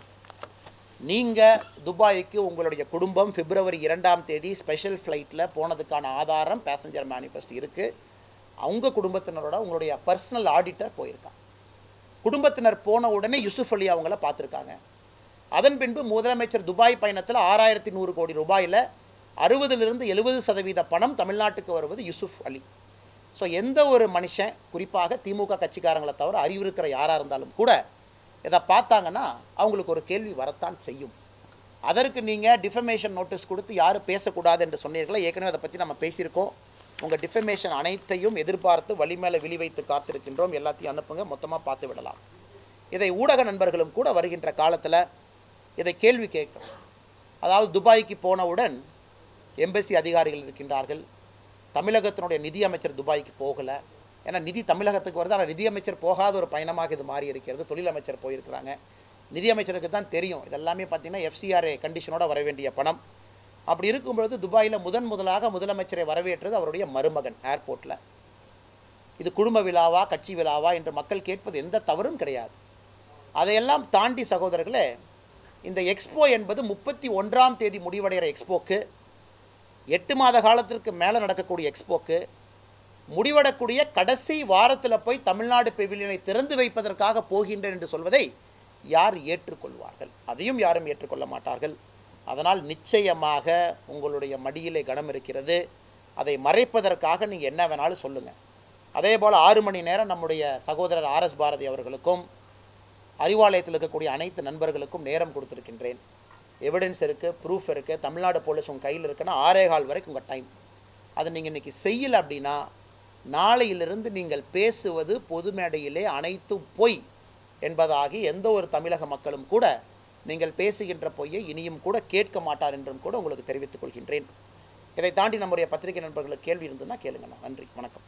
A: நீங்கள் துபாய்க்கு உங்களுடைய குடும்பம் பிப்ரவரி இரண்டாம் தேதி ஸ்பெஷல் ஃப்ளைட்டில் போனதுக்கான ஆதாரம் பேசஞ்சர் மேனிஃபெஸ்ட் இருக்குது அவங்க குடும்பத்தினரோட உங்களுடைய பர்சனல் ஆடிட்டர் போயிருக்கான் குடும்பத்தினர் போன உடனே யூசுஃப் அலி அவங்கள பார்த்துருக்காங்க அதன் பின்பு முதலமைச்சர் துபாய் பயணத்தில் ஆறாயிரத்தி நூறு கோடி ரூபாயில் அறுபதிலிருந்து எழுபது சதவீத பணம் தமிழ்நாட்டுக்கு வருவது யூசுஃப் அலி ஸோ எந்த ஒரு மனுஷன் குறிப்பாக திமுக கட்சிக்காரங்களை தவிர அறிவிருக்கிற யாராக இருந்தாலும் கூட இதை பார்த்தாங்கன்னா அவங்களுக்கு ஒரு கேள்வி வரத்தான் செய்யும் அதற்கு நீங்கள் டிஃபமேஷன் நோட்டீஸ் கொடுத்து யாரும் பேசக்கூடாது என்று சொன்னீர்களோ ஏற்கனவே அதை பற்றி நம்ம பேசியிருக்கோம் உங்கள் டிஃபமேஷன் அனைத்தையும் எதிர்பார்த்து வழி மேலே விழி வைத்து காத்திருக்கின்றோம் எல்லாத்தையும் அனுப்புங்க மொத்தமாக பார்த்து விடலாம் இதை ஊடக நண்பர்களும் கூட வருகின்ற காலத்தில் இதை கேள்வி கேட்கணும் அதாவது துபாய்க்கு போனவுடன் எம்பசி அதிகாரிகள் இருக்கின்றார்கள் தமிழகத்தினுடைய நிதி அமைச்சர் துபாய்க்கு போகலை ஏன்னா நிதி தமிழகத்துக்கு வருது ஆனால் நிதியமைச்சர் போகாத ஒரு பயணமாக இது மாறி இருக்கிறது தொழில் அமைச்சர் போயிருக்கிறாங்க நிதியமைச்சருக்கு தான் தெரியும் இதெல்லாமே பார்த்தீங்கன்னா எஃப்சிஆர்ஏ கண்டிஷனோட வர வேண்டிய பணம் அப்படி இருக்கும்பொழுது துபாயில் முதன் முதலாக முதலமைச்சரை வரவேற்றது அவருடைய மருமகன் ஏர்போர்ட்டில் இது குடும்ப விழாவா கட்சி விழாவா என்று மக்கள் கேட்பது எந்த தவறும் கிடையாது அதையெல்லாம் தாண்டி சகோதரர்களே இந்த எக்ஸ்போ என்பது முப்பத்தி ஒன்றாம் தேதி முடிவடைகிற எக்ஸ்போக்கு எட்டு மாத காலத்திற்கு மேலே நடக்கக்கூடிய எக்ஸ்போக்கு முடிவடக்கூடிய கடைசி வாரத்தில் போய் தமிழ்நாடு பெவிலியனை திறந்து வைப்பதற்காக போகின்றேன் என்று சொல்வதை யார் ஏற்றுக்கொள்வார்கள் அதையும் யாரும் ஏற்றுக்கொள்ள மாட்டார்கள் அதனால் நிச்சயமாக உங்களுடைய மடியிலே கனம் இருக்கிறது அதை மறைப்பதற்காக நீங்கள் என்ன வேணாலும் சொல்லுங்கள் அதே போல் ஆறு மணி நேரம் நம்முடைய சகோதரர் ஆர்எஸ் பாரதி அவர்களுக்கும் அறிவாலயத்தில் இருக்கக்கூடிய அனைத்து நண்பர்களுக்கும் நேரம் கொடுத்துருக்கின்றேன் எவிடன்ஸ் இருக்குது ப்ரூஃப் இருக்குது தமிழ்நாடு போலீஸ் உங்கள் கையில் இருக்குன்னா ஆறே கால் வரைக்கும் உங்கள் டைம் அதை நீங்கள் இன்றைக்கி செய்யலை அப்படின்னா நாளையிலிருந்து நீங்கள் பேசுவது பொது மேடையிலே அனைத்தும் பொய் என்பதாகி எந்த ஒரு தமிழக மக்களும் கூட நீங்கள் பேசுகின்ற பொய்யை இனியும் கூட கேட்க மாட்டார் என்றும் கூட உங்களுக்கு தெரிவித்துக் கொள்கின்றேன் இதை தாண்டி நம்முடைய பத்திரிகை நண்பர்களுக்கு கேள்வி இருந்ததுன்னா கேளுங்கண்ணா நன்றி வணக்கம்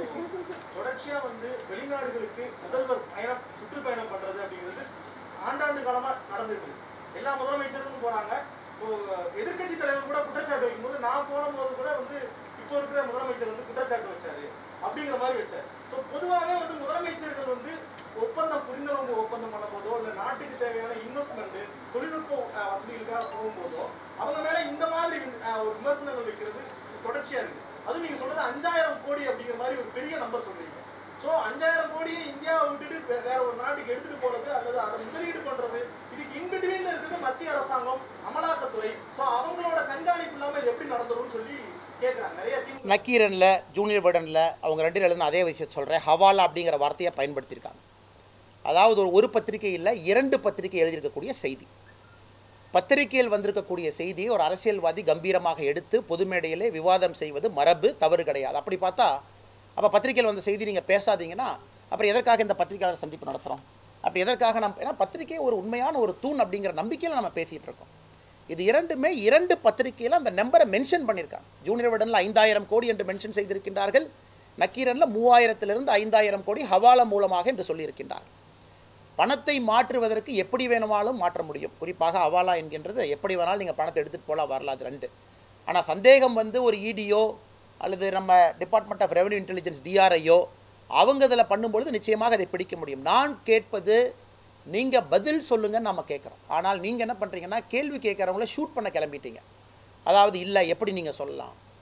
B: தொடர்ச்சியா வந்து வெளிநாடுகளுக்கு முதல்வர் பயணம் சுற்றுப்பயணம் பண்றது அப்படிங்கிறது ஆண்டாண்டு காலமா நடந்துட்டு இருக்கு. எல்லா முதலமைச்சர்களும் போறாங்க இப்போ எதிர்க்கட்சி தலைவர் கூட குற்றச்சாட்டு வைக்கும்போது நான் போன போது கூட வந்து இப்போ இருக்கிற முதலமைச்சர் வந்து குற்றச்சாட்டு வச்சாரு அப்படிங்கிற மாதிரி வச்சாரு ஸோ பொதுவாகவே வந்து முதலமைச்சர்கள் வந்து ஒப்பந்தம் புரிந்துணர்வு ஒப்பந்தம் பண்ணும் போதோ இல்லை நாட்டுக்கு தேவையான இன்வெஸ்ட்மெண்ட் தொழில்நுட்ப அஹ், வசதிகளுக்காக போகும்போதோ அவங்க மேல இந்த மாதிரி அஹ், ஒரு விமர்சனங்கள் வைக்கிறது தொடர்ச்சியா இருக்கு அதுவும் நீங்க சொல்றது அஞ்சாயிரம் கோடி அப்படிங்கிற மாதிரி ஒரு பெரிய நம்பர் சொல்றீங்க ஸோ அஞ்சாயிரம் கோடியை இந்தியாவை விட்டுட்டு வே- வேற ஒரு நாட்டுக்கு எடுத்துட்டு போறது அல்லது அதை முதலீடு பண்றது இதுக்கு இன்பிட்வீன்ல இருக்குது மத்திய அரசாங்கம் அமலாக்கத்துறை ஸோ அவங்களோட கண்காணிப்பு இல்லாம இது எப்படி நடந்துரும்னு சொல்லி கேட்குறாங்க நிறைய திமுக
A: நக்கீரனில் ஜூனியர் வேர்டனில் அவங்க ரெண்டு எழுதின அதே விஷயத்தை சொல்கிறேன் ஹவாலா அப்படிங்கிற வார்த்தையை பயன்படுத்தியிருக்காங்க அதாவது ஒரு ஒரு பத்திரிகை இல்லை இரண்டு பத்திரிகை எழுதியிருக்கக்கூடிய செய்தி பத்திரிகையில் வந்திருக்கக்கூடிய செய்தியை ஒரு அரசியல்வாதி கம்பீரமாக எடுத்து பொது மேடையிலே விவாதம் செய்வது மரபு தவறு கிடையாது அப்படி பார்த்தா அப்போ பத்திரிகையில் வந்த செய்தி நீங்கள் பேசாதீங்கன்னா அப்புறம் எதற்காக இந்த பத்திரிகையாளர் சந்திப்பு நடத்துகிறோம் அப்படி எதற்காக நம்ம ஏன்னா பத்திரிகை ஒரு உண்மையான ஒரு தூண் அப்படிங்கிற நம்பிக்கையில் நம்ம பேசிகிட்டு இருக்கோம் இது இரண்டுமே இரண்டு பத்திரிகையில் அந்த நம்பரை மென்ஷன் பண்ணியிருக்காங்க ஜூனியர் விடனில் ஐந்தாயிரம் கோடி என்று மென்ஷன் செய்திருக்கின்றார்கள் நக்கீரனில் மூவாயிரத்திலிருந்து ஐந்தாயிரம் கோடி ஹவாலா மூலமாக என்று சொல்லியிருக்கின்றார் பணத்தை மாற்றுவதற்கு எப்படி வேணுமானாலும் மாற்ற முடியும் குறிப்பாக அவாலா என்கின்றது எப்படி வேணாலும் நீங்கள் பணத்தை எடுத்துகிட்டு போகலாம் வரலாம் அது ரெண்டு ஆனால் சந்தேகம் வந்து ஒரு இடியோ அல்லது நம்ம டிபார்ட்மெண்ட் ஆஃப் ரெவன்யூ இன்டெலிஜென்ஸ் டிஆர்ஐயோ அவங்க இதில் பண்ணும்பொழுது நிச்சயமாக அதை பிடிக்க முடியும் நான் கேட்பது நீங்கள் பதில் சொல்லுங்கன்னு நம்ம கேட்குறோம் ஆனால் நீங்கள் என்ன பண்ணுறீங்கன்னா கேள்வி கேட்குறவங்கள ஷூட் பண்ண கிளம்பிட்டீங்க அதாவது இல்லை எப்படி நீங்கள் சொல்லலாம்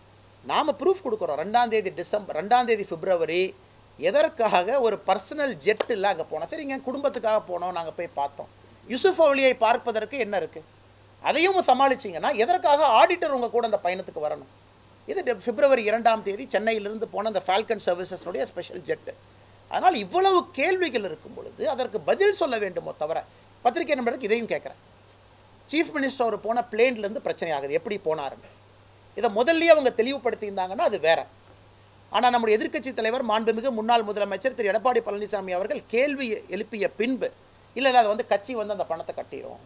A: நாம் ப்ரூஃப் கொடுக்குறோம் ரெண்டாம் தேதி டிசம்பர் ரெண்டாம் தேதி பிப்ரவரி எதற்காக ஒரு பர்சனல் ஜெட் இல்லை அங்கே போனோம் சரி இங்கே குடும்பத்துக்காக போனோம் நாங்கள் போய் பார்த்தோம் யூசுஃப் அவலியை பார்ப்பதற்கு என்ன இருக்குது அதையும் சமாளிச்சிங்கன்னா எதற்காக ஆடிட்டர் உங்கள் கூட அந்த பயணத்துக்கு வரணும் இது டெ- பிப்ரவரி இரண்டாம் தேதி சென்னையிலிருந்து போன அந்த ஃபால்கன் சர்வீசஸ்னுடைய ஸ்பெஷல் ஜெட்டு அதனால் இவ்வளவு கேள்விகள் இருக்கும் பொழுது அதற்கு பதில் சொல்ல வேண்டுமோ தவிர பத்திரிகை நண்பருக்கு இதையும் கேட்குறேன் சீஃப் மினிஸ்டர் அவர் போன பிளேன்லேருந்து பிரச்சனை ஆகுது எப்படி போனாருன்னு இதை முதல்லயே அவங்க தெளிவுபடுத்தியிருந்தாங்கன்னா அது வேற ஆனால் நம்முடைய எதிர்க்கட்சி தலைவர் மாண்புமிகு முன்னாள் முதலமைச்சர் திரு எடப்பாடி பழனிசாமி அவர்கள் கேள்வி எழுப்பிய பின்பு இல்லை இல்லை அது வந்து கட்சி வந்து அந்த பணத்தை கட்டிரும்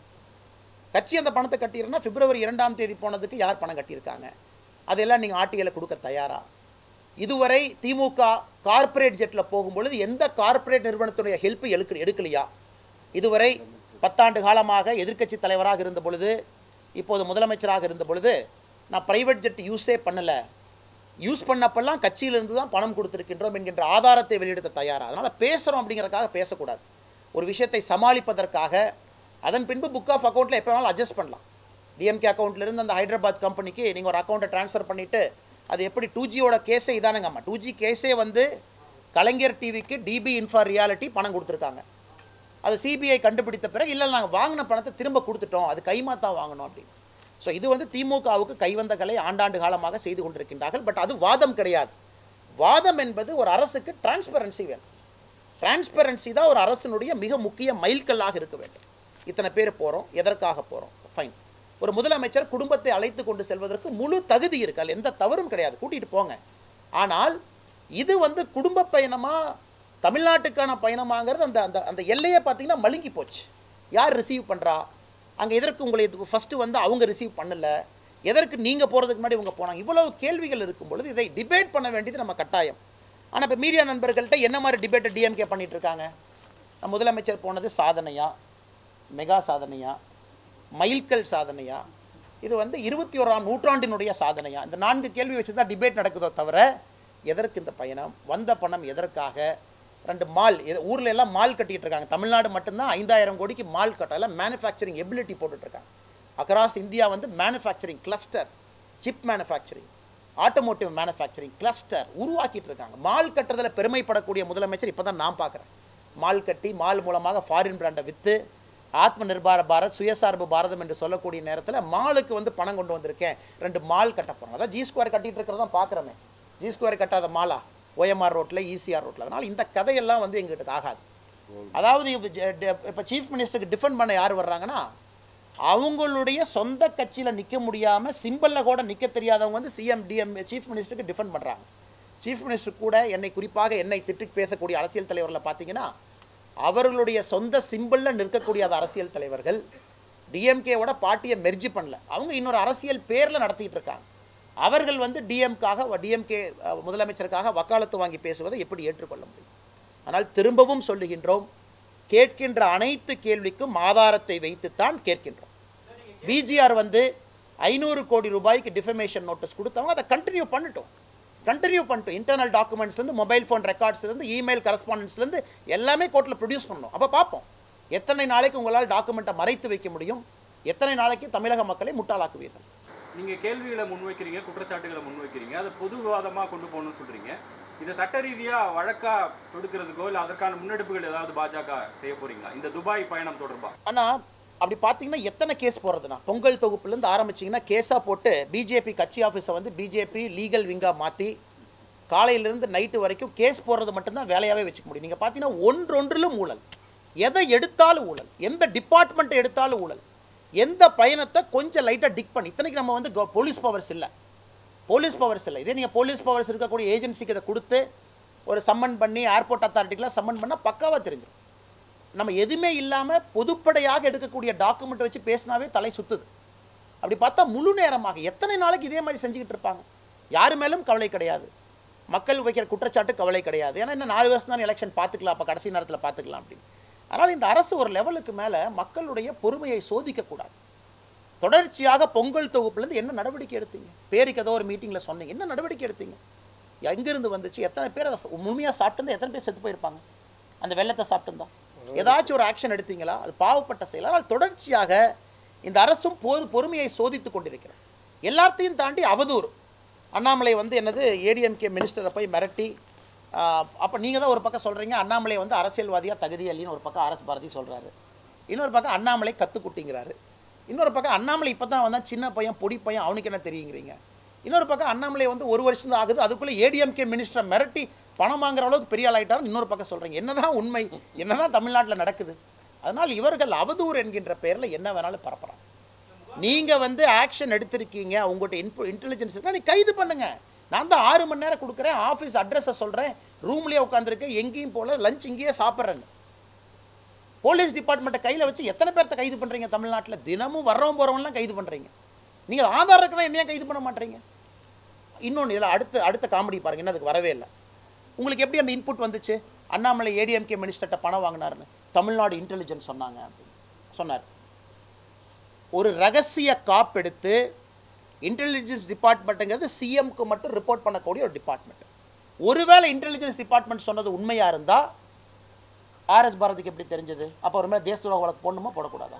A: கட்சி அந்த பணத்தை கட்டிடுறனா பிப்ரவரி இரண்டாம் தேதி போனதுக்கு யார் பணம் கட்டியிருக்காங்க அதெல்லாம் நீங்கள் ஆர்டிஐல கொடுக்க தயாரா இதுவரை திமுக கார்ப்பரேட் ஜெட்டில் போகும்பொழுது எந்த கார்ப்பரேட் நிறுவனத்துடைய ஹெல்ப் எடுக்க எடுக்கலையா இதுவரை பத்தாண்டு காலமாக எதிர்க்கட்சி தலைவராக இருந்த பொழுது இப்போது முதலமைச்சராக இருந்த பொழுது நான் பிரைவேட் ஜெட் யூஸே பண்ணலை யூஸ் பண்ணப்பெல்லாம் கட்சியிலிருந்து தான் பணம் கொடுத்துருக்கின்றோம் என்கின்ற ஆதாரத்தை வெளியிடுத்த தயாரா அதனால் பேசுகிறோம் அப்படிங்கிறதுக்காக பேசக்கூடாது ஒரு விஷயத்தை சமாளிப்பதற்காக அதன் பின்பு புக் ஆஃப் அக்கௌண்ட்டில் எப்போ வேணாலும் அட்ஜஸ்ட் பண்ணலாம் டிஎம்கே அக்கௌண்ட்லேருந்து அந்த ஹைதராபாத் கம்பெனிக்கு நீங்கள் ஒரு அக்கௌண்ட்டை ட்ரான்ஸ்ஃபர் பண்ணிவிட்டு அது எப்படி டூ ஜியோட கேஸே இதானுங்கம்மா டூ ஜி கேஸே வந்து கலைஞர் டிவிக்கு டிபி இன்ஃபா ரியாலிட்டி பணம் கொடுத்துருக்காங்க அது சிபிஐ கண்டுபிடித்த பிறகு இல்லை நாங்கள் வாங்கின பணத்தை திரும்ப கொடுத்துட்டோம் அது கைமாத்தா வாங்கணும் அப்படின்னு ஸோ இது வந்து திமுகவுக்கு கைவந்த கலை ஆண்டாண்டு காலமாக செய்து கொண்டிருக்கின்றார்கள் பட் அது வாதம் கிடையாது வாதம் என்பது ஒரு அரசுக்கு டிரான்ஸ்பரன்சி வேணும் டிரான்ஸ்பரன்சி தான் ஒரு அரசினுடைய மிக முக்கிய மைல்கல்லாக இருக்க வேண்டும் இத்தனை பேர் போகிறோம் எதற்காக போகிறோம் ஃபைன் ஒரு முதலமைச்சர் குடும்பத்தை அழைத்து கொண்டு செல்வதற்கு முழு தகுதி இருக்கு அதில் எந்த தவறும் கிடையாது கூட்டிகிட்டு போங்க ஆனால் இது வந்து குடும்ப பயணமாக தமிழ்நாட்டுக்கான பயணமாங்கிறது அந்த அந்த அந்த எல்லையை பார்த்தீங்கன்னா மழுங்கி போச்சு யார் ரிசீவ் பண்ணுறா அங்கே எதற்கு உங்களை ஃபஸ்ட்டு வந்து அவங்க ரிசீவ் பண்ணல எதற்கு நீங்கள் போகிறதுக்கு முன்னாடி இவங்க போனாங்க இவ்வளவு கேள்விகள் இருக்கும் பொழுது இதை டிபேட் பண்ண வேண்டியது நம்ம கட்டாயம் ஆனால் இப்போ மீடியா நண்பர்கள்ட்ட என்ன மாதிரி டிபேட்டை டிஎம்கே பண்ணிட்டு இருக்காங்க நம்ம முதலமைச்சர் போனது சாதனையா மெகா சாதனையா மைல்கல் சாதனையா இது வந்து இருபத்தி ஓராம் நூற்றாண்டினுடைய சாதனையா இந்த நான்கு கேள்வி வச்சு தான் டிபேட் நடக்குதோ தவிர எதற்கு இந்த பயணம் வந்த பணம் எதற்காக ரெண்டு மால் இது- ஊர்ல எல்லாம் மால் கட்டிட்டு இருக்காங்க தமிழ்நாடு மட்டும்தான் ஐந்தாயிரம் கோடிக்கு மால் கட்ட எல்லாம் மேனுஃபேக்சரிங் எபிலிட்டி போட்டுட்ருக்காங்க அக்ராஸ் இந்தியா வந்து manufacturing cluster chip manufacturing automotive manufacturing cluster உருவாக்கிட்டு இருக்காங்க மால் கட்டுறதுல பெருமைப்படக்கூடிய முதலமைச்சர் இப்போ தான் நான் பார்க்குறேன் மால் கட்டி மால் மூலமாக ஃபாரின் பிராண்டை விற்று ஆத்ம நிர்பார பாரத் சுயசார்பு பாரதம் என்று சொல்லக்கூடிய நேரத்தில் மாலுக்கு வந்து பணம் கொண்டு வந்திருக்கேன் ரெண்டு மால் கட்ட போகிறோம் அதான் ஜி ஸ்கொயர் கட்டிட்டு இருக்கிறதான் பார்க்குறோமே ஜி ஸ்கொயர் கட்டாத மாலா ஓஎம்ஆர் ரோட்டில் ஈசிஆர் ரோட்டில் அதனால் இந்த கதையெல்லாம் வந்து எங்கிட்ட ஆகாது அதாவது இப்போ சீஃப் மினிஸ்டருக்கு டிஃபெண்ட் பண்ண யார் வர்றாங்கன்னா அவங்களுடைய சொந்த கட்சியில் நிற்க முடியாமல் சிம்பிளில் கூட நிற்க தெரியாதவங்க வந்து சிஎம் டிஎம் சீஃப் மினிஸ்டருக்கு டிஃபெண்ட் பண்ணுறாங்க சீஃப் மினிஸ்டர் கூட என்னை குறிப்பாக என்னை திட்டி பேசக்கூடிய அரசியல் தலைவர்களை பார்த்தீங்கன்னா அவர்களுடைய சொந்த சிம்பிளில் நிற்கக்கூடிய அந்த அரசியல் தலைவர்கள் டிஎம்கேவோட பார்ட்டியை மெர்ஜி பண்ணல அவங்க இன்னொரு அரசியல் பேரில் நடத்திட்டு இருக்காங்க அவர்கள் வந்து டிஎம்காக டிஎம்கே முதலமைச்சருக்காக வக்காலத்து வாங்கி பேசுவதை எப்படி ஏற்றுக்கொள்ள முடியும் ஆனால் திரும்பவும் சொல்லுகின்றோம் கேட்கின்ற அனைத்து கேள்விக்கும் ஆதாரத்தை வைத்துத்தான் கேட்கின்றோம் பிஜிஆர் வந்து ஐநூறு கோடி ரூபாய்க்கு டிஃபமேஷன் நோட்டீஸ் கொடுத்தவங்க அதை கண்டினியூ பண்ணட்டும் கண்டினியூ பண்ணிட்டோம் இன்டர்னல் டாக்குமெண்ட்ஸ்லேருந்து மொபைல் ஃபோன் ரெக்கார்ட்ஸ்லேருந்து இமெயில் கரஸ்பாண்டன்ஸ்லேருந்து எல்லாமே கோர்ட்டில் ப்ரொடியூஸ் பண்ணணும் அப்போ பார்ப்போம் எத்தனை நாளைக்கு உங்களால் டாக்குமெண்ட்டை மறைத்து வைக்க முடியும் எத்தனை நாளைக்கு தமிழக மக்களை முட்டாளாக்குவீர்கள்
C: நீங்க கேள்விகளை முன்வைக்கிறீங்க குற்றச்சாட்டுகளை முன்வைக்கிறீங்க அதை பொது விவாதமா கொண்டு போகணும்னு சொல்றீங்க இதை சட்ட ரீதியா வழக்கா தொடுக்கிறதுக்கோ இல்ல அதற்கான முன்னெடுப்புகள் ஏதாவது பாஜக செய்ய போறீங்களா இந்த துபாய் பயணம் தொடர்பா
A: ஆனால் அப்படி பார்த்தீங்கன்னா எத்தனை கேஸ் போடுறதுனா பொங்கல் தொகுப்புலேருந்து ஆரம்பிச்சிங்கன்னா கேஸாக போட்டு பிஜேபி கட்சி ஆஃபீஸை வந்து பிஜேபி லீகல் விங்காக மாற்றி காலையிலேருந்து நைட்டு வரைக்கும் கேஸ் போடுறது மட்டும்தான் வேலையாகவே வச்சுக்க முடியும் நீங்கள் பார்த்தீங்கன்னா ஒன்றொன்றிலும் ஊழல் எதை எடுத்தாலும் ஊழல் எந்த டிபார்ட்மெண்ட்டை எடுத்தாலும் ஊழல் எந்த பயணத்தை கொஞ்சம் லைட்டாக டிக் பண்ணி இத்தனைக்கு நம்ம வந்து கோ- போலீஸ் பவர்ஸ் இல்லை போலீஸ் பவர்ஸ் இல்லை இதே நீங்கள் போலீஸ் பவர்ஸ் இருக்கக்கூடிய ஏஜென்சிக்கு இதை கொடுத்து ஒரு சம்மன் பண்ணி ஏர்போர்ட் அத்தாரிட்டிக்கெலாம் சம்மன் பண்ணால் பக்காவாக தெரிஞ்சிடும் நம்ம எதுவுமே இல்லாமல் பொதுப்படையாக எடுக்கக்கூடிய டாக்குமெண்ட் வச்சு பேசினாவே தலை சுத்துது அப்படி பார்த்தா முழு நேரமாக எத்தனை நாளைக்கு இதே மாதிரி செஞ்சுக்கிட்டு இருப்பாங்க யார் மேலும் கவலை கிடையாது மக்கள் வைக்கிற குற்றச்சாட்டு கவலை கிடையாது ஏன்னா இன்னும் நாலு வருஷம் தான் எலெக்ஷன் பார்த்துக்கலாம் அப்போ கடைசி நேரத்தில் பார்த்துக்கலாம் அப்படின்னு அதனால் இந்த அரசு ஒரு லெவலுக்கு மேலே மக்களுடைய பொறுமையை சோதிக்கக்கூடாது தொடர்ச்சியாக பொங்கல் தொகுப்புலேருந்து என்ன நடவடிக்கை எடுத்தீங்க பேருக்கு ஏதோ ஒரு மீட்டிங்கில் சொன்னீங்க என்ன நடவடிக்கை எடுத்தீங்க எங்கேருந்து வந்துச்சு எத்தனை பேர் அதை முழுமையாக சாப்பிட்டு எத்தனை பேர் செத்து போயிருப்பாங்க அந்த வெள்ளத்தை சாப்பிட்டுருந்தா ஏதாச்சும் ஒரு ஆக்ஷன் எடுத்தீங்களா அது பாவப்பட்ட செயல் ஆனால் தொடர்ச்சியாக இந்த அரசும் பொறு பொறுமையை சோதித்து கொண்டிருக்கிறது எல்லாத்தையும் தாண்டி அவதூறு அண்ணாமலை வந்து என்னது ஏடிஎம்கே மினிஸ்டரை போய் மிரட்டி அப்போ நீங்கள் தான் ஒரு பக்கம் சொல்கிறீங்க அண்ணாமலை வந்து அரசியல்வாதியாக தகுதி இல்லைன்னு ஒரு பக்கம் அரசு பாரதி சொல்கிறாரு இன்னொரு பக்கம் அண்ணாமலை கற்றுக்குட்டிங்கிறாரு இன்னொரு பக்கம் அண்ணாமலை இப்போ தான் வந்தால் சின்ன பையன் பொடி பையன் அவனுக்கு என்ன தெரியுங்கிறீங்க இன்னொரு பக்கம் அண்ணாமலை வந்து ஒரு வருஷம் தான் ஆகுது அதுக்குள்ளே ஏடிஎம்கே மினிஸ்டரை மிரட்டி பணம் வாங்குற அளவுக்கு பெரிய ஆள் ஆயிட்டாருன்னு இன்னொரு பக்கம் சொல்கிறீங்க என்னதான் உண்மை என்னதான் தமிழ்நாட்டில் நடக்குது அதனால் இவர்கள் அவதூறு என்கின்ற பெயரில் என்ன வேணாலும் பரப்புறாங்க நீங்கள் வந்து ஆக்ஷன் எடுத்திருக்கீங்க உங்கள்கிட்ட இன்பு இன்டெலிஜென்ஸ் இருக்கா நீ கைது பண்ணுங்க நான் தான் ஆறு மணி நேரம் கொடுக்குறேன் ஆஃபீஸ் அட்ரஸை சொல்கிறேன் ரூம்லேயே உட்காந்துருக்கேன் எங்கேயும் போல லஞ்ச் இங்கேயே சாப்பிட்றேன்னு போலீஸ் டிபார்ட்மெண்ட்டை கையில் வச்சு எத்தனை பேர்த்த கைது பண்ணுறீங்க தமிழ்நாட்டில் தினமும் வர்றவன் போகிறவங்களாம் கைது பண்ணுறீங்க நீங்கள் ஆதார் இருக்கணும் என்னையா கைது பண்ண மாட்டீங்க இன்னொன்று இதில் அடுத்த அடுத்த காமெடி பாருங்க இன்னும் அதுக்கு வரவே இல்லை உங்களுக்கு எப்படி அந்த இன்புட் வந்துச்சு அண்ணாமலை ஏடிஎம்கே மினிஸ்டர்கிட்ட பணம் வாங்கினாருன்னு தமிழ்நாடு இன்டெலிஜென்ஸ் சொன்னாங்க அப்படின்னு சொன்னார் ஒரு ரகசிய காப்பெடுத்து இன்டெலிஜென்ஸ் டிபார்ட்மெண்ட்டுங்கிறது சிஎம்க்கு மட்டும் ரிப்போர்ட் பண்ணக்கூடிய ஒரு டிபார்ட்மெண்ட் ஒருவேளை இன்டெலிஜென்ஸ் டிபார்ட்மெண்ட் சொன்னது உண்மையாக இருந்தால் ஆர்எஸ் பாரதிக்கு எப்படி தெரிஞ்சது அப்போ ஒரு மேலே தேச துரோக வழக்கு போடணுமா போடக்கூடாதா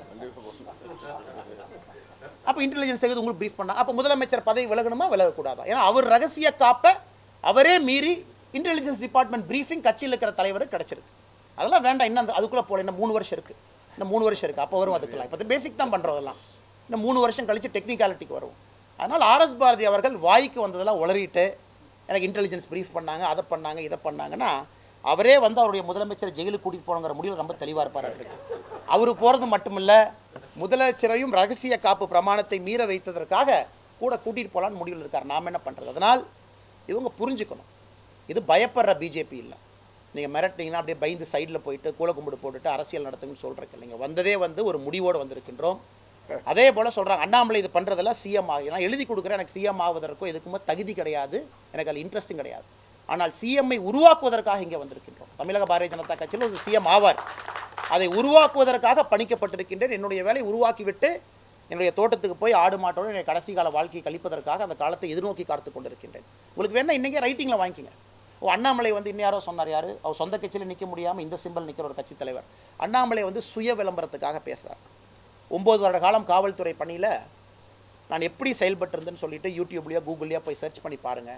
A: அப்போ இன்டெலிஜென்ஸ் எது உங்களுக்கு ப்ரீஃப் பண்ணா அப்போ முதலமைச்சர் பதவி விலகணுமா விலகக்கூடாதா ஏன்னா அவர் ரகசிய காப்பை அவரே மீறி இன்டெலிஜென்ஸ் டிபார்ட்மெண்ட் ப்ரீஃபிங் கட்சியில் இருக்கிற தலைவருக்கு கிடச்சிருக்கு அதெல்லாம் வேண்டாம் இன்னும் அந்த அதுக்குள்ளே போகல இன்னும் மூணு வருஷம் இருக்குது இன்னும் மூணு வருஷம் இருக்குது அப்போ வரும் அதுக்கெல்லாம் இப்போ பேசிக் தான் பண்ணுறதெல்லாம் இன்னும் மூணு வருஷம் கழித்து டெக்னிக்காலிட்டிக்கு வரும் அதனால் ஆர்எஸ் பாரதி அவர்கள் வாய்க்கு வந்ததெல்லாம் உளறிட்டு எனக்கு இன்டெலிஜென்ஸ் ப்ரீஃப் பண்ணாங்க அதை பண்ணாங்க இதை பண்ணாங்கன்னா அவரே வந்து அவருடைய முதலமைச்சர் ஜெயிலுக்கு கூட்டிகிட்டு போகணுங்கிற முடிவில் ரொம்ப தெளிவாக இருப்பார் அவருக்கு அவர் போகிறது மட்டுமில்ல முதலமைச்சரையும் ரகசிய காப்பு பிரமாணத்தை மீற வைத்ததற்காக கூட கூட்டிகிட்டு போகலான்னு முடிவில் இருக்கார் நாம் என்ன பண்ணுறது அதனால் இவங்க புரிஞ்சுக்கணும் இது பயப்படுற பிஜேபி இல்லை நீங்கள் மிரட்டினீங்கன்னா அப்படியே பயந்து சைடில் போயிட்டு கூல கும்பிடு போட்டுட்டு அரசியல் நடத்துங்கன்னு சொல்கிறக்கு இல்லைங்க வந்ததே வந்து ஒரு முடிவோடு வந்திருக்கின்றோம் அதே போல் சொல்கிறாங்க அண்ணாமலை இது பண்ணுறதெல்லாம் சிஎம் ஆகி நான் எழுதி கொடுக்குறேன் எனக்கு சிஎம் ஆவதற்கோ எதுக்குமே தகுதி கிடையாது எனக்கு அதில் இன்ட்ரெஸ்ட்டும் கிடையாது ஆனால் சிஎம்ஐ உருவாக்குவதற்காக இங்கே வந்திருக்கின்றோம் தமிழக பாரதிய ஜனதா கட்சியில் ஒரு சிஎம் ஆவார் அதை உருவாக்குவதற்காக பணிக்கப்பட்டிருக்கின்றேன் என்னுடைய வேலையை உருவாக்கிவிட்டு என்னுடைய தோட்டத்துக்கு போய் ஆடு மாட்டோடு என்னுடைய கடைசி கால வாழ்க்கையை கழிப்பதற்காக அந்த காலத்தை எதிர்நோக்கி காத்து கொண்டிருக்கின்றேன் உங்களுக்கு வேணா இன்றைக்கே ரைட்டிங்கில் வாங்கிக்கங்க ஓ அண்ணாமலை வந்து இன்னும் யாரோ சொன்னார் யார் அவர் சொந்த கட்சியில் நிற்க முடியாமல் இந்த சிம்பல் நிற்கிற ஒரு கட்சி தலைவர் அண்ணாமலை வந்து சுய விளம்பரத்துக்காக பேசுகிறார் ஒம்பது வருட காலம் காவல்துறை பணியில் நான் எப்படி செயல்பட்டிருந்தேன்னு சொல்லிட்டு யூடியூப்லேயோ கூகுள்லேயோ போய் சர்ச் பண்ணி பாருங்கள்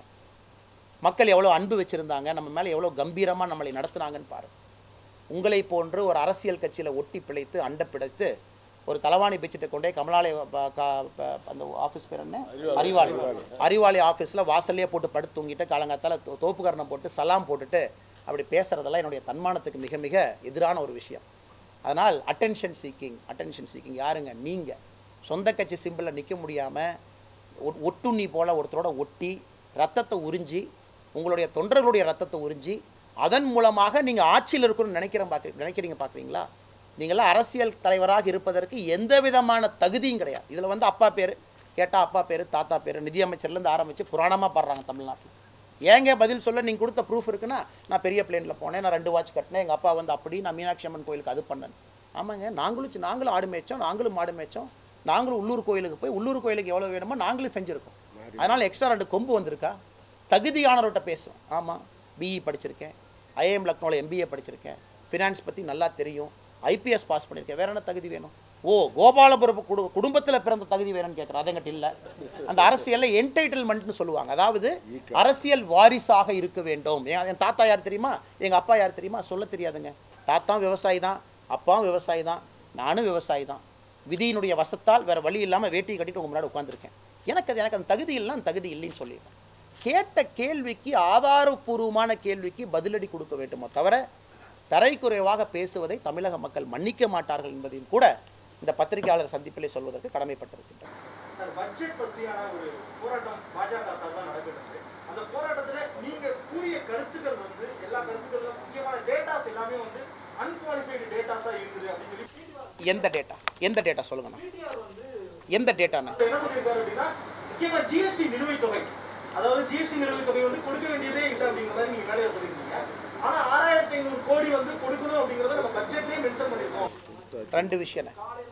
A: மக்கள் எவ்வளோ அன்பு வச்சுருந்தாங்க நம்ம மேலே எவ்வளோ கம்பீரமாக நம்மளை நடத்துனாங்கன்னு பாருங்கள் உங்களை போன்று ஒரு அரசியல் கட்சியில் ஒட்டி பிழைத்து அண்ட பிழைத்து ஒரு தலவாணி பிச்சுட்டு கொண்டே கமலாலய ப- கா- ப- அந்த ஆஃபீஸ் பேர் என்ன அறிவாளி அறிவாளி ஆஃபீஸில் வாசல்லே போட்டு படுத்து தூங்கிட்டு காலங்காத்தால தோ- தோப்புக்கரணம் போட்டு சலாம் போட்டுட்டு அப்படி பேசுகிறதெல்லாம் என்னுடைய தன்மானத்துக்கு மிக மிக எதிரான ஒரு விஷயம் அதனால் அட்டென்ஷன் சீக்கிங் அட்டென்ஷன் சீக்கிங் யாருங்க நீங்கள் சொந்த கட்சி சிம்பிளில் நிற்க முடியாமல் ஒட்டுண்ணி போல் ஒருத்தரோட ஒட்டி ரத்தத்தை உறிஞ்சி உங்களுடைய தொண்டர்களுடைய ரத்தத்தை உறிஞ்சி அதன் மூலமாக நீங்கள் ஆட்சியில் இருக்கணும்னு நினைக்கிற பார்க்குறீங்க நினைக்கிறீங்க பார்க்குறீங்களா நீங்களாம் அரசியல் தலைவராக இருப்பதற்கு எந்த விதமான தகுதியும் கிடையாது இதில் வந்து அப்பா பேர் கேட்டால் அப்பா பேர் தாத்தா பேர் நிதியமைச்சர்லேருந்து ஆரம்பித்து புராணமாக பாடுறாங்க தமிழ்நாட்டில் ஏங்க பதில் சொல்ல நீங்கள் கொடுத்த ப்ரூஃப் இருக்குன்னா நான் பெரிய பிளேனில் போனேன் நான் ரெண்டு வாட்ச் கட்டினேன் எங்கள் அப்பா வந்து அப்படி நான் மீனாட்சி அம்மன் கோயிலுக்கு அது பண்ணேன் ஆமாங்க நாங்களும் சி- நாங்களும் ஆடு மேய்ச்சோம் நாங்களும் மாடு மேய்ச்சோம் நாங்களும் உள்ளூர் கோயிலுக்கு போய் உள்ளூர் கோயிலுக்கு எவ்வளோ வேணுமோ நாங்களும் செஞ்சுருக்கோம் அதனால் எக்ஸ்ட்ரா ரெண்டு கொம்பு வந்திருக்கா தகுதியானவர்கிட்ட பேசுவேன் ஆமாம் பிஇ படிச்சிருக்கேன் ஐஏஎம் லக்னோவில் எம்பிஏ படிச்சிருக்கேன் ஃபினான்ஸ் பற்றி நல்லா தெரியும் ஐபிஎஸ் பாஸ் பண்ணியிருக்கேன் வேற என்ன தகுதி வேணும் ஓ கோபாலபுரம் குடு குடும்பத்தில் பிறந்த தகுதி வேணும்னு கேட்குறேன் அதங்கிட்ட இல்லை அந்த அரசியலில் என்டைட்டில்மெண்ட்னு சொல்லுவாங்க அதாவது அரசியல் வாரிசாக இருக்க வேண்டும் என் என் தாத்தா யார் தெரியுமா எங்கள் அப்பா யார் தெரியுமா சொல்ல தெரியாதுங்க தாத்தாவும் விவசாயி தான் அப்பாவும் விவசாயி தான் நானும் விவசாயி தான் விதியினுடைய வசத்தால் வேறு வழி இல்லாமல் வேட்டி கட்டிட்டு உங்க முன்னாடி உட்காந்துருக்கேன் எனக்கு அது எனக்கு அந்த தகுதி இல்லைன்னா அந்த தகுதி இல்லைன்னு சொல்லிடுவேன் கேட்ட கேள்விக்கு ஆதாரபூர்வமான கேள்விக்கு பதிலடி கொடுக்க வேண்டுமோ தவிர தரைக்குறைவாக பேசுவதை தமிழக மக்கள் மன்னிக்க மாட்டார்கள் என்பதையும் கூட இந்த பத்திரிகையாளர் சந்திப்பிலே சொல்வதற்கு கடமைப்பட்டிருக்கின்றனர்
B: சார் பட்ஜெட் பற்றியான ஒரு போராட்டம் பாஜக சார்பாக நடக்கிறது அந்த போராட்டத்துல நீங்க கூறிய கருத்துக்கள் வந்து எல்லா கருத்துக்களும் முக்கியமான டேட்டாஸ் எல்லாமே வந்து அன்குவாலிஃபைடு டேட்டாஸா இருக்குது அப்படின்னு சொல்லி
A: எந்த டேட்டா எந்த டேட்டா சொல்லுங்கண்ணா
B: பிடிஆர் வந்து
A: எந்த டேட்டாண்ணா
B: இப்ப என்ன சொல்லியிருக்காரு அப்படின்னா முக்கியமா ஜிஎஸ்டி நிலுவைத் தொகை அதாவது ஜிஎஸ்டி நிலுவைத் தொகை வந்து கொடுக்க வேண்டியதே இல்லை அப்படிங்கிற மாதிரி நீங்க மேலே சொல்லியிருக்கீங்க ஆனா ஆறாயிரத்தி ஐநூறு கோடி வந்து கொடுக்கணும் அப்படிங்கறத நம்ம பட்ஜெட்லயே மென்ஷன் பண்ணிருக்கோம்
A: ரெண்டு விஷயம்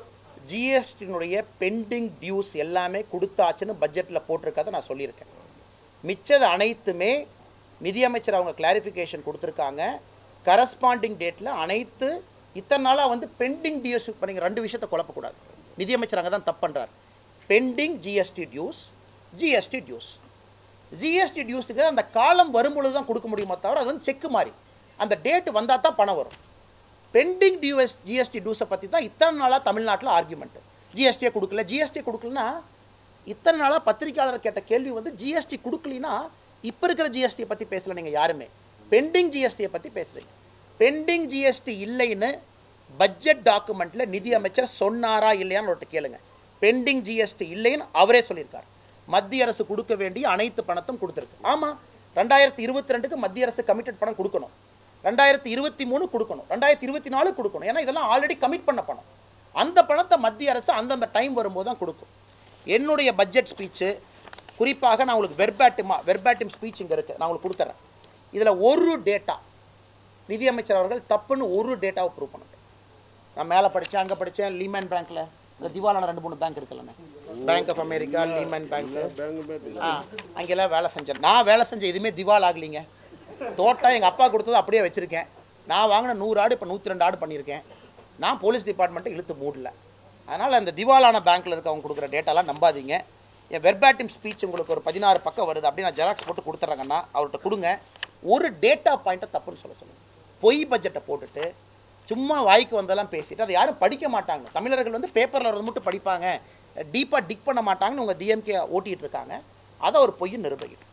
A: ஜிஎஸ்டினுடைய பெண்டிங் டியூஸ் எல்லாமே கொடுத்தாச்சுன்னு பட்ஜெட்டில் போட்டிருக்கதை நான் சொல்லியிருக்கேன் மிச்சது அனைத்துமே நிதியமைச்சர் அவங்க கிளாரிஃபிகேஷன் கொடுத்துருக்காங்க கரஸ்பாண்டிங் டேட்டில் அனைத்து இத்தனை நாளாக வந்து பெண்டிங் டியூஸ் இப்போ நீங்கள் ரெண்டு விஷயத்தை குழப்பக்கூடாது நிதியமைச்சர் அங்கே தான் தப்பு பண்ணுறார் pending GST dues GST dues GST டியூஸுக்கு அந்த காலம் வரும்பொழுது தான் கொடுக்க முடியுமே தவிர அது வந்து செக்கு மாதிரி அந்த டேட் வந்தால் தான் பணம் வரும் பெண்டிங் டியூஎஸ் ஜிஎஸ்டி டியூஸை பற்றி தான் இத்தனை நாளாக தமிழ்நாட்டில் ஆர்கியூமெண்ட்டு ஜிஎஸ்டியை கொடுக்கல ஜிஎஸ்டி கொடுக்கலனா இத்தனை நாளாக பத்திரிக்கையாளர் கேட்ட கேள்வி வந்து ஜிஎஸ்டி கொடுக்கலினா இப்போ இருக்கிற ஜிஎஸ்டியை பற்றி பேசல நீங்கள் யாருமே பெண்டிங் ஜிஎஸ்டியை பற்றி பேசுகிறீங்க பெண்டிங் ஜிஎஸ்டி இல்லைன்னு பட்ஜெட் டாக்குமெண்ட்டில் நிதி அமைச்சர் சொன்னாரா இல்லையான்னு ஒருத்தர் கேளுங்க பெண்டிங் ஜிஎஸ்டி இல்லைன்னு அவரே சொல்லியிருக்கார் மத்திய அரசு கொடுக்க வேண்டிய அனைத்து பணத்தும் கொடுத்துருக்கு ஆமாம் ரெண்டாயிரத்தி இருபத்தி ரெண்டுக்கு மத்திய அரசு கமிட்டட் பணம் கொடுக்கணும் ரெண்டாயிரத்தி இருபத்தி மூணு கொடுக்கணும் ரெண்டாயிரத்தி இருபத்தி நாலு கொடுக்கணும் ஏன்னா இதெல்லாம் ஆல்ரெடி கமிட் பண்ண பணம் அந்த பணத்தை மத்திய அரசு அந்தந்த டைம் வரும்போது தான் கொடுக்கும் என்னுடைய பட்ஜெட் ஸ்பீச்சு குறிப்பாக நான் உங்களுக்கு வெர்பாட்டிமா வெர்பாட்டிம் ஸ்பீச் இங்கே இருக்குது நான் உங்களுக்கு கொடுத்துறேன் இதில் ஒரு டேட்டா நிதியமைச்சர் அவர்கள் தப்புன்னு ஒரு டேட்டாவை ப்ரூவ் பண்ணுங்க நான் மேலே படித்தேன் அங்கே படித்தேன் லீமன் பேங்க்கில் இந்த திவாலான ரெண்டு மூணு பேங்க் இருக்குல்லண்ணே bank of America Lehman bank ஆ அங்கெல்லாம் வேலை செஞ்சேன் நான் வேலை செஞ்ச எதுவுமே திவால் ஆகலைங்க தோட்டம் எங்கள் அப்பா கொடுத்தது அப்படியே வச்சுருக்கேன் நான் வாங்கின நூறு ஆடு இப்போ நூற்றி ரெண்டு ஆடு பண்ணியிருக்கேன் நான் போலீஸ் டிபார்ட்மெண்ட்டை இழுத்து மூடல அதனால் அந்த திவாலான பேங்க்கில் இருக்கவங்க கொடுக்குற டேட்டாலாம் நம்பாதீங்க என் வெர்பாட்டிம் ஸ்பீச் உங்களுக்கு ஒரு பதினாறு பக்கம் வருது அப்படின்னு நான் ஜெராக்ஸ் போட்டு கொடுத்துட்றேங்கன்னா அவர்கிட்ட கொடுங்க ஒரு டேட்டா பாயிண்ட்டை தப்புன்னு சொல்ல சொல்லுங்கள் பொய் பட்ஜெட்டை போட்டுட்டு சும்மா வாய்க்கு வந்தெல்லாம் பேசிட்டு அதை யாரும் படிக்க மாட்டாங்க தமிழர்கள் வந்து பேப்பரில் வரது மட்டும் படிப்பாங்க டீப்பாக டிக் பண்ண மாட்டாங்கன்னு உங்கள் டிஎம்கே ஓட்டிகிட்டு இருக்காங்க அதை ஒரு பொய்யும் நிரூபிக்கிட்டு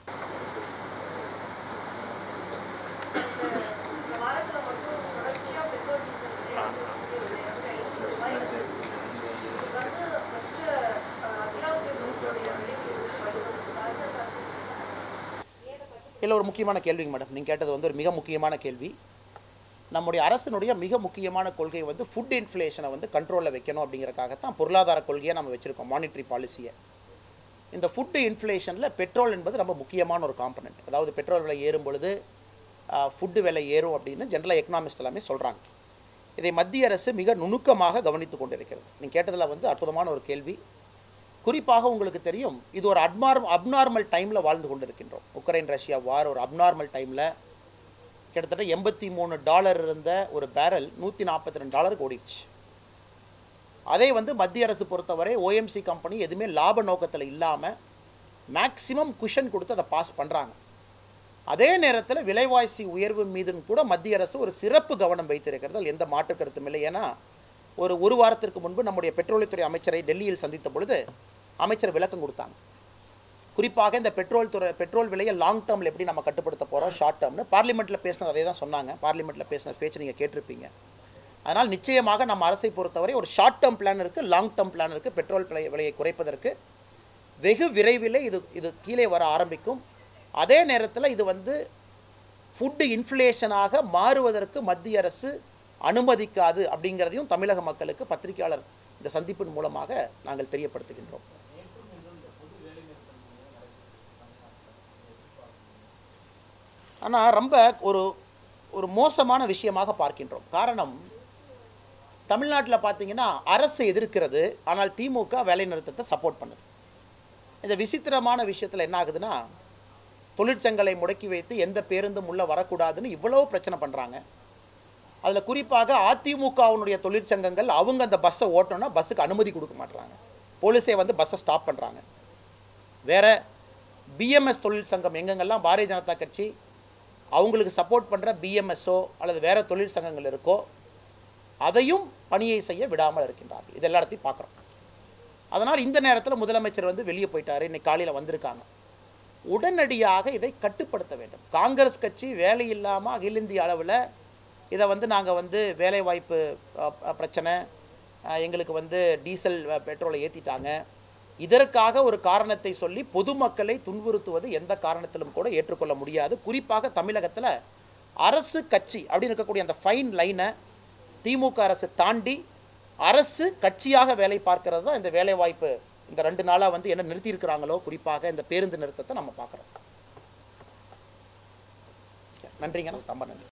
D: இந்த வாரத்துல மட்டும் தொடர்ச்சியா பெட்ரோல் டீசல் விலை ஐநூறு ரூபாய் இருக்கு. இது வந்து மற்ற அஹ், அத்தியாவசிய பொருட்களுடைய விலைக்கு பதிவு
A: இல்லை ஒரு முக்கியமான கேள்விங்க மேடம் நீங்கள் கேட்டது வந்து ஒரு மிக முக்கியமான கேள்வி நம்முடைய அரசினுடைய மிக முக்கியமான கொள்கை வந்து ஃபுட் இன்ஃப்ளேஷனை வந்து கண்ட்ரோலில் வைக்கணும் அப்படிங்கறக்காகத்தான் பொருளாதார கொள்கையை நம்ம வச்சுருக்கோம் மானிட்டரி பாலிசியை இந்த ஃபுட்டு இன்ஃப்ளேஷனில் பெட்ரோல் என்பது ரொம்ப முக்கியமான ஒரு காம்பனண்ட் அதாவது பெட்ரோல் விலை ஏறும் பொழுது ஃபுட்டு விலை ஏறும் அப்படின்னு ஜென்ரல் எக்கனாமிஸ்ட் எல்லாமே சொல்கிறாங்க இதை மத்திய அரசு மிக நுணுக்கமாக கவனித்து கொண்டிருக்கிறது நீங்கள் கேட்டதில் வந்து அற்புதமான ஒரு கேள்வி குறிப்பாக உங்களுக்கு தெரியும் இது ஒரு அட்மார் அப்நார்மல் டைமில் வாழ்ந்து கொண்டிருக்கின்றோம் உக்ரைன் ரஷ்யா வார் ஒரு அப்நார்மல் டைமில் கிட்டத்தட்ட எண்பத்தி மூணு டாலர் இருந்த ஒரு பேரல் நூற்றி நாற்பத்தி ரெண்டு டாலருக்கு ஓடிடுச்சு அதே வந்து மத்திய அரசு பொறுத்தவரை ஓஎம்சி கம்பெனி எதுவுமே லாப நோக்கத்தில் இல்லாமல் மேக்ஸிமம் குஷன் கொடுத்து அதை பாஸ் பண்ணுறாங்க அதே நேரத்தில் விலைவாசி உயர்வு மீதும் கூட மத்திய அரசு ஒரு சிறப்பு கவனம் வைத்திருக்கிறதால் எந்த மாற்று கருத்தும் இல்லை ஏன்னா ஒரு ஒரு வாரத்திற்கு முன்பு நம்முடைய பெட்ரோலியத்துறை அமைச்சரை டெல்லியில் சந்தித்த பொழுது அமைச்சர் விளக்கம் கொடுத்தாங்க குறிப்பாக இந்த பெட்ரோல் துறை பெட்ரோல் விலையை லாங் டேர்மில் எப்படி நம்ம கட்டுப்படுத்த போகிறோம் ஷார்ட் டேர்ம்னு பார்லிமெண்ட்டில் பேசினது அதே தான் சொன்னாங்க பார்லிமெண்ட்டில் பேசின பேச்சு நீங்கள் கேட்டிருப்பீங்க அதனால் நிச்சயமாக நம்ம அரசை பொறுத்தவரை ஒரு ஷார்ட் டேர்ம் பிளான் இருக்குது லாங் டேர்ம் பிளான் இருக்குது பெட்ரோல் விலை விலையை குறைப்பதற்கு வெகு விரைவில் இது இது கீழே வர ஆரம்பிக்கும் அதே நேரத்தில் இது வந்து ஃபுட்டு இன்ஃப்ளேஷனாக மாறுவதற்கு மத்திய அரசு அனுமதிக்காது அப்படிங்கிறதையும் தமிழக மக்களுக்கு பத்திரிகையாளர் இந்த சந்திப்பின் மூலமாக நாங்கள் தெரியப்படுத்துகின்றோம் ஆனால் ரொம்ப ஒரு ஒரு மோசமான விஷயமாக பார்க்கின்றோம் காரணம் தமிழ்நாட்டில் பார்த்தீங்கன்னா அரசு எதிர்க்கிறது ஆனால் திமுக வேலை நிறுத்தத்தை சப்போர்ட் பண்ணுது இந்த விசித்திரமான விஷயத்தில் என்ன ஆகுதுன்னா தொழிற்சங்களை முடக்கி வைத்து எந்த பேருந்தும் உள்ளே வரக்கூடாதுன்னு இவ்வளோ பிரச்சனை பண்ணுறாங்க அதில் குறிப்பாக அதிமுகவினுடைய தொழிற்சங்கங்கள் அவங்க அந்த பஸ்ஸை ஓட்டணும்னா பஸ்ஸுக்கு அனுமதி கொடுக்க மாட்டுறாங்க போலீஸே வந்து பஸ்ஸை ஸ்டாப் பண்ணுறாங்க வேற பிஎம்எஸ் தொழில் சங்கம் எங்கெங்கெல்லாம் பாரதிய ஜனதா கட்சி அவங்களுக்கு சப்போர்ட் பண்ணுற பிஎம்எஸ்ஓ அல்லது வேற தொழில் சங்கங்கள் இருக்கோ அதையும் பணியை செய்ய விடாமல் இருக்கின்றார்கள் இது எல்லா இடத்தையும் பார்க்குறோம் அதனால் இந்த நேரத்தில் முதலமைச்சர் வந்து வெளியே போயிட்டாரு இன்னைக்கு காலையில் வந்திருக்காங்க உடனடியாக இதை கட்டுப்படுத்த வேண்டும் காங்கிரஸ் கட்சி வேலை இல்லாமல் அகில இந்திய அளவில் இதை வந்து நாங்கள் வந்து வேலைவாய்ப்பு அஹ், அஹ், பிரச்சனை அஹ், எங்களுக்கு வந்து டீசல் அஹ், பெட்ரோலை ஏற்றிட்டாங்க இதற்காக ஒரு காரணத்தை சொல்லி பொதுமக்களை துன்புறுத்துவது எந்த காரணத்திலும் கூட ஏற்றுக்கொள்ள முடியாது குறிப்பாக தமிழகத்தில் அரசு கட்சி அப்படின்னு இருக்கக்கூடிய அந்த ஃபைன் லைனை திமுக அரசு தாண்டி அரசு கட்சியாக வேலை பார்க்கிறது தான் இந்த வேலைவாய்ப்பு இந்த ரெண்டு நாளாக வந்து என்ன நிறுத்தியிருக்கிறாங்களோ குறிப்பாக இந்த பேருந்து நிறுத்தத்தை நம்ம பார்க்குறோம் நன்றிங்க ரொம்ப நன்றி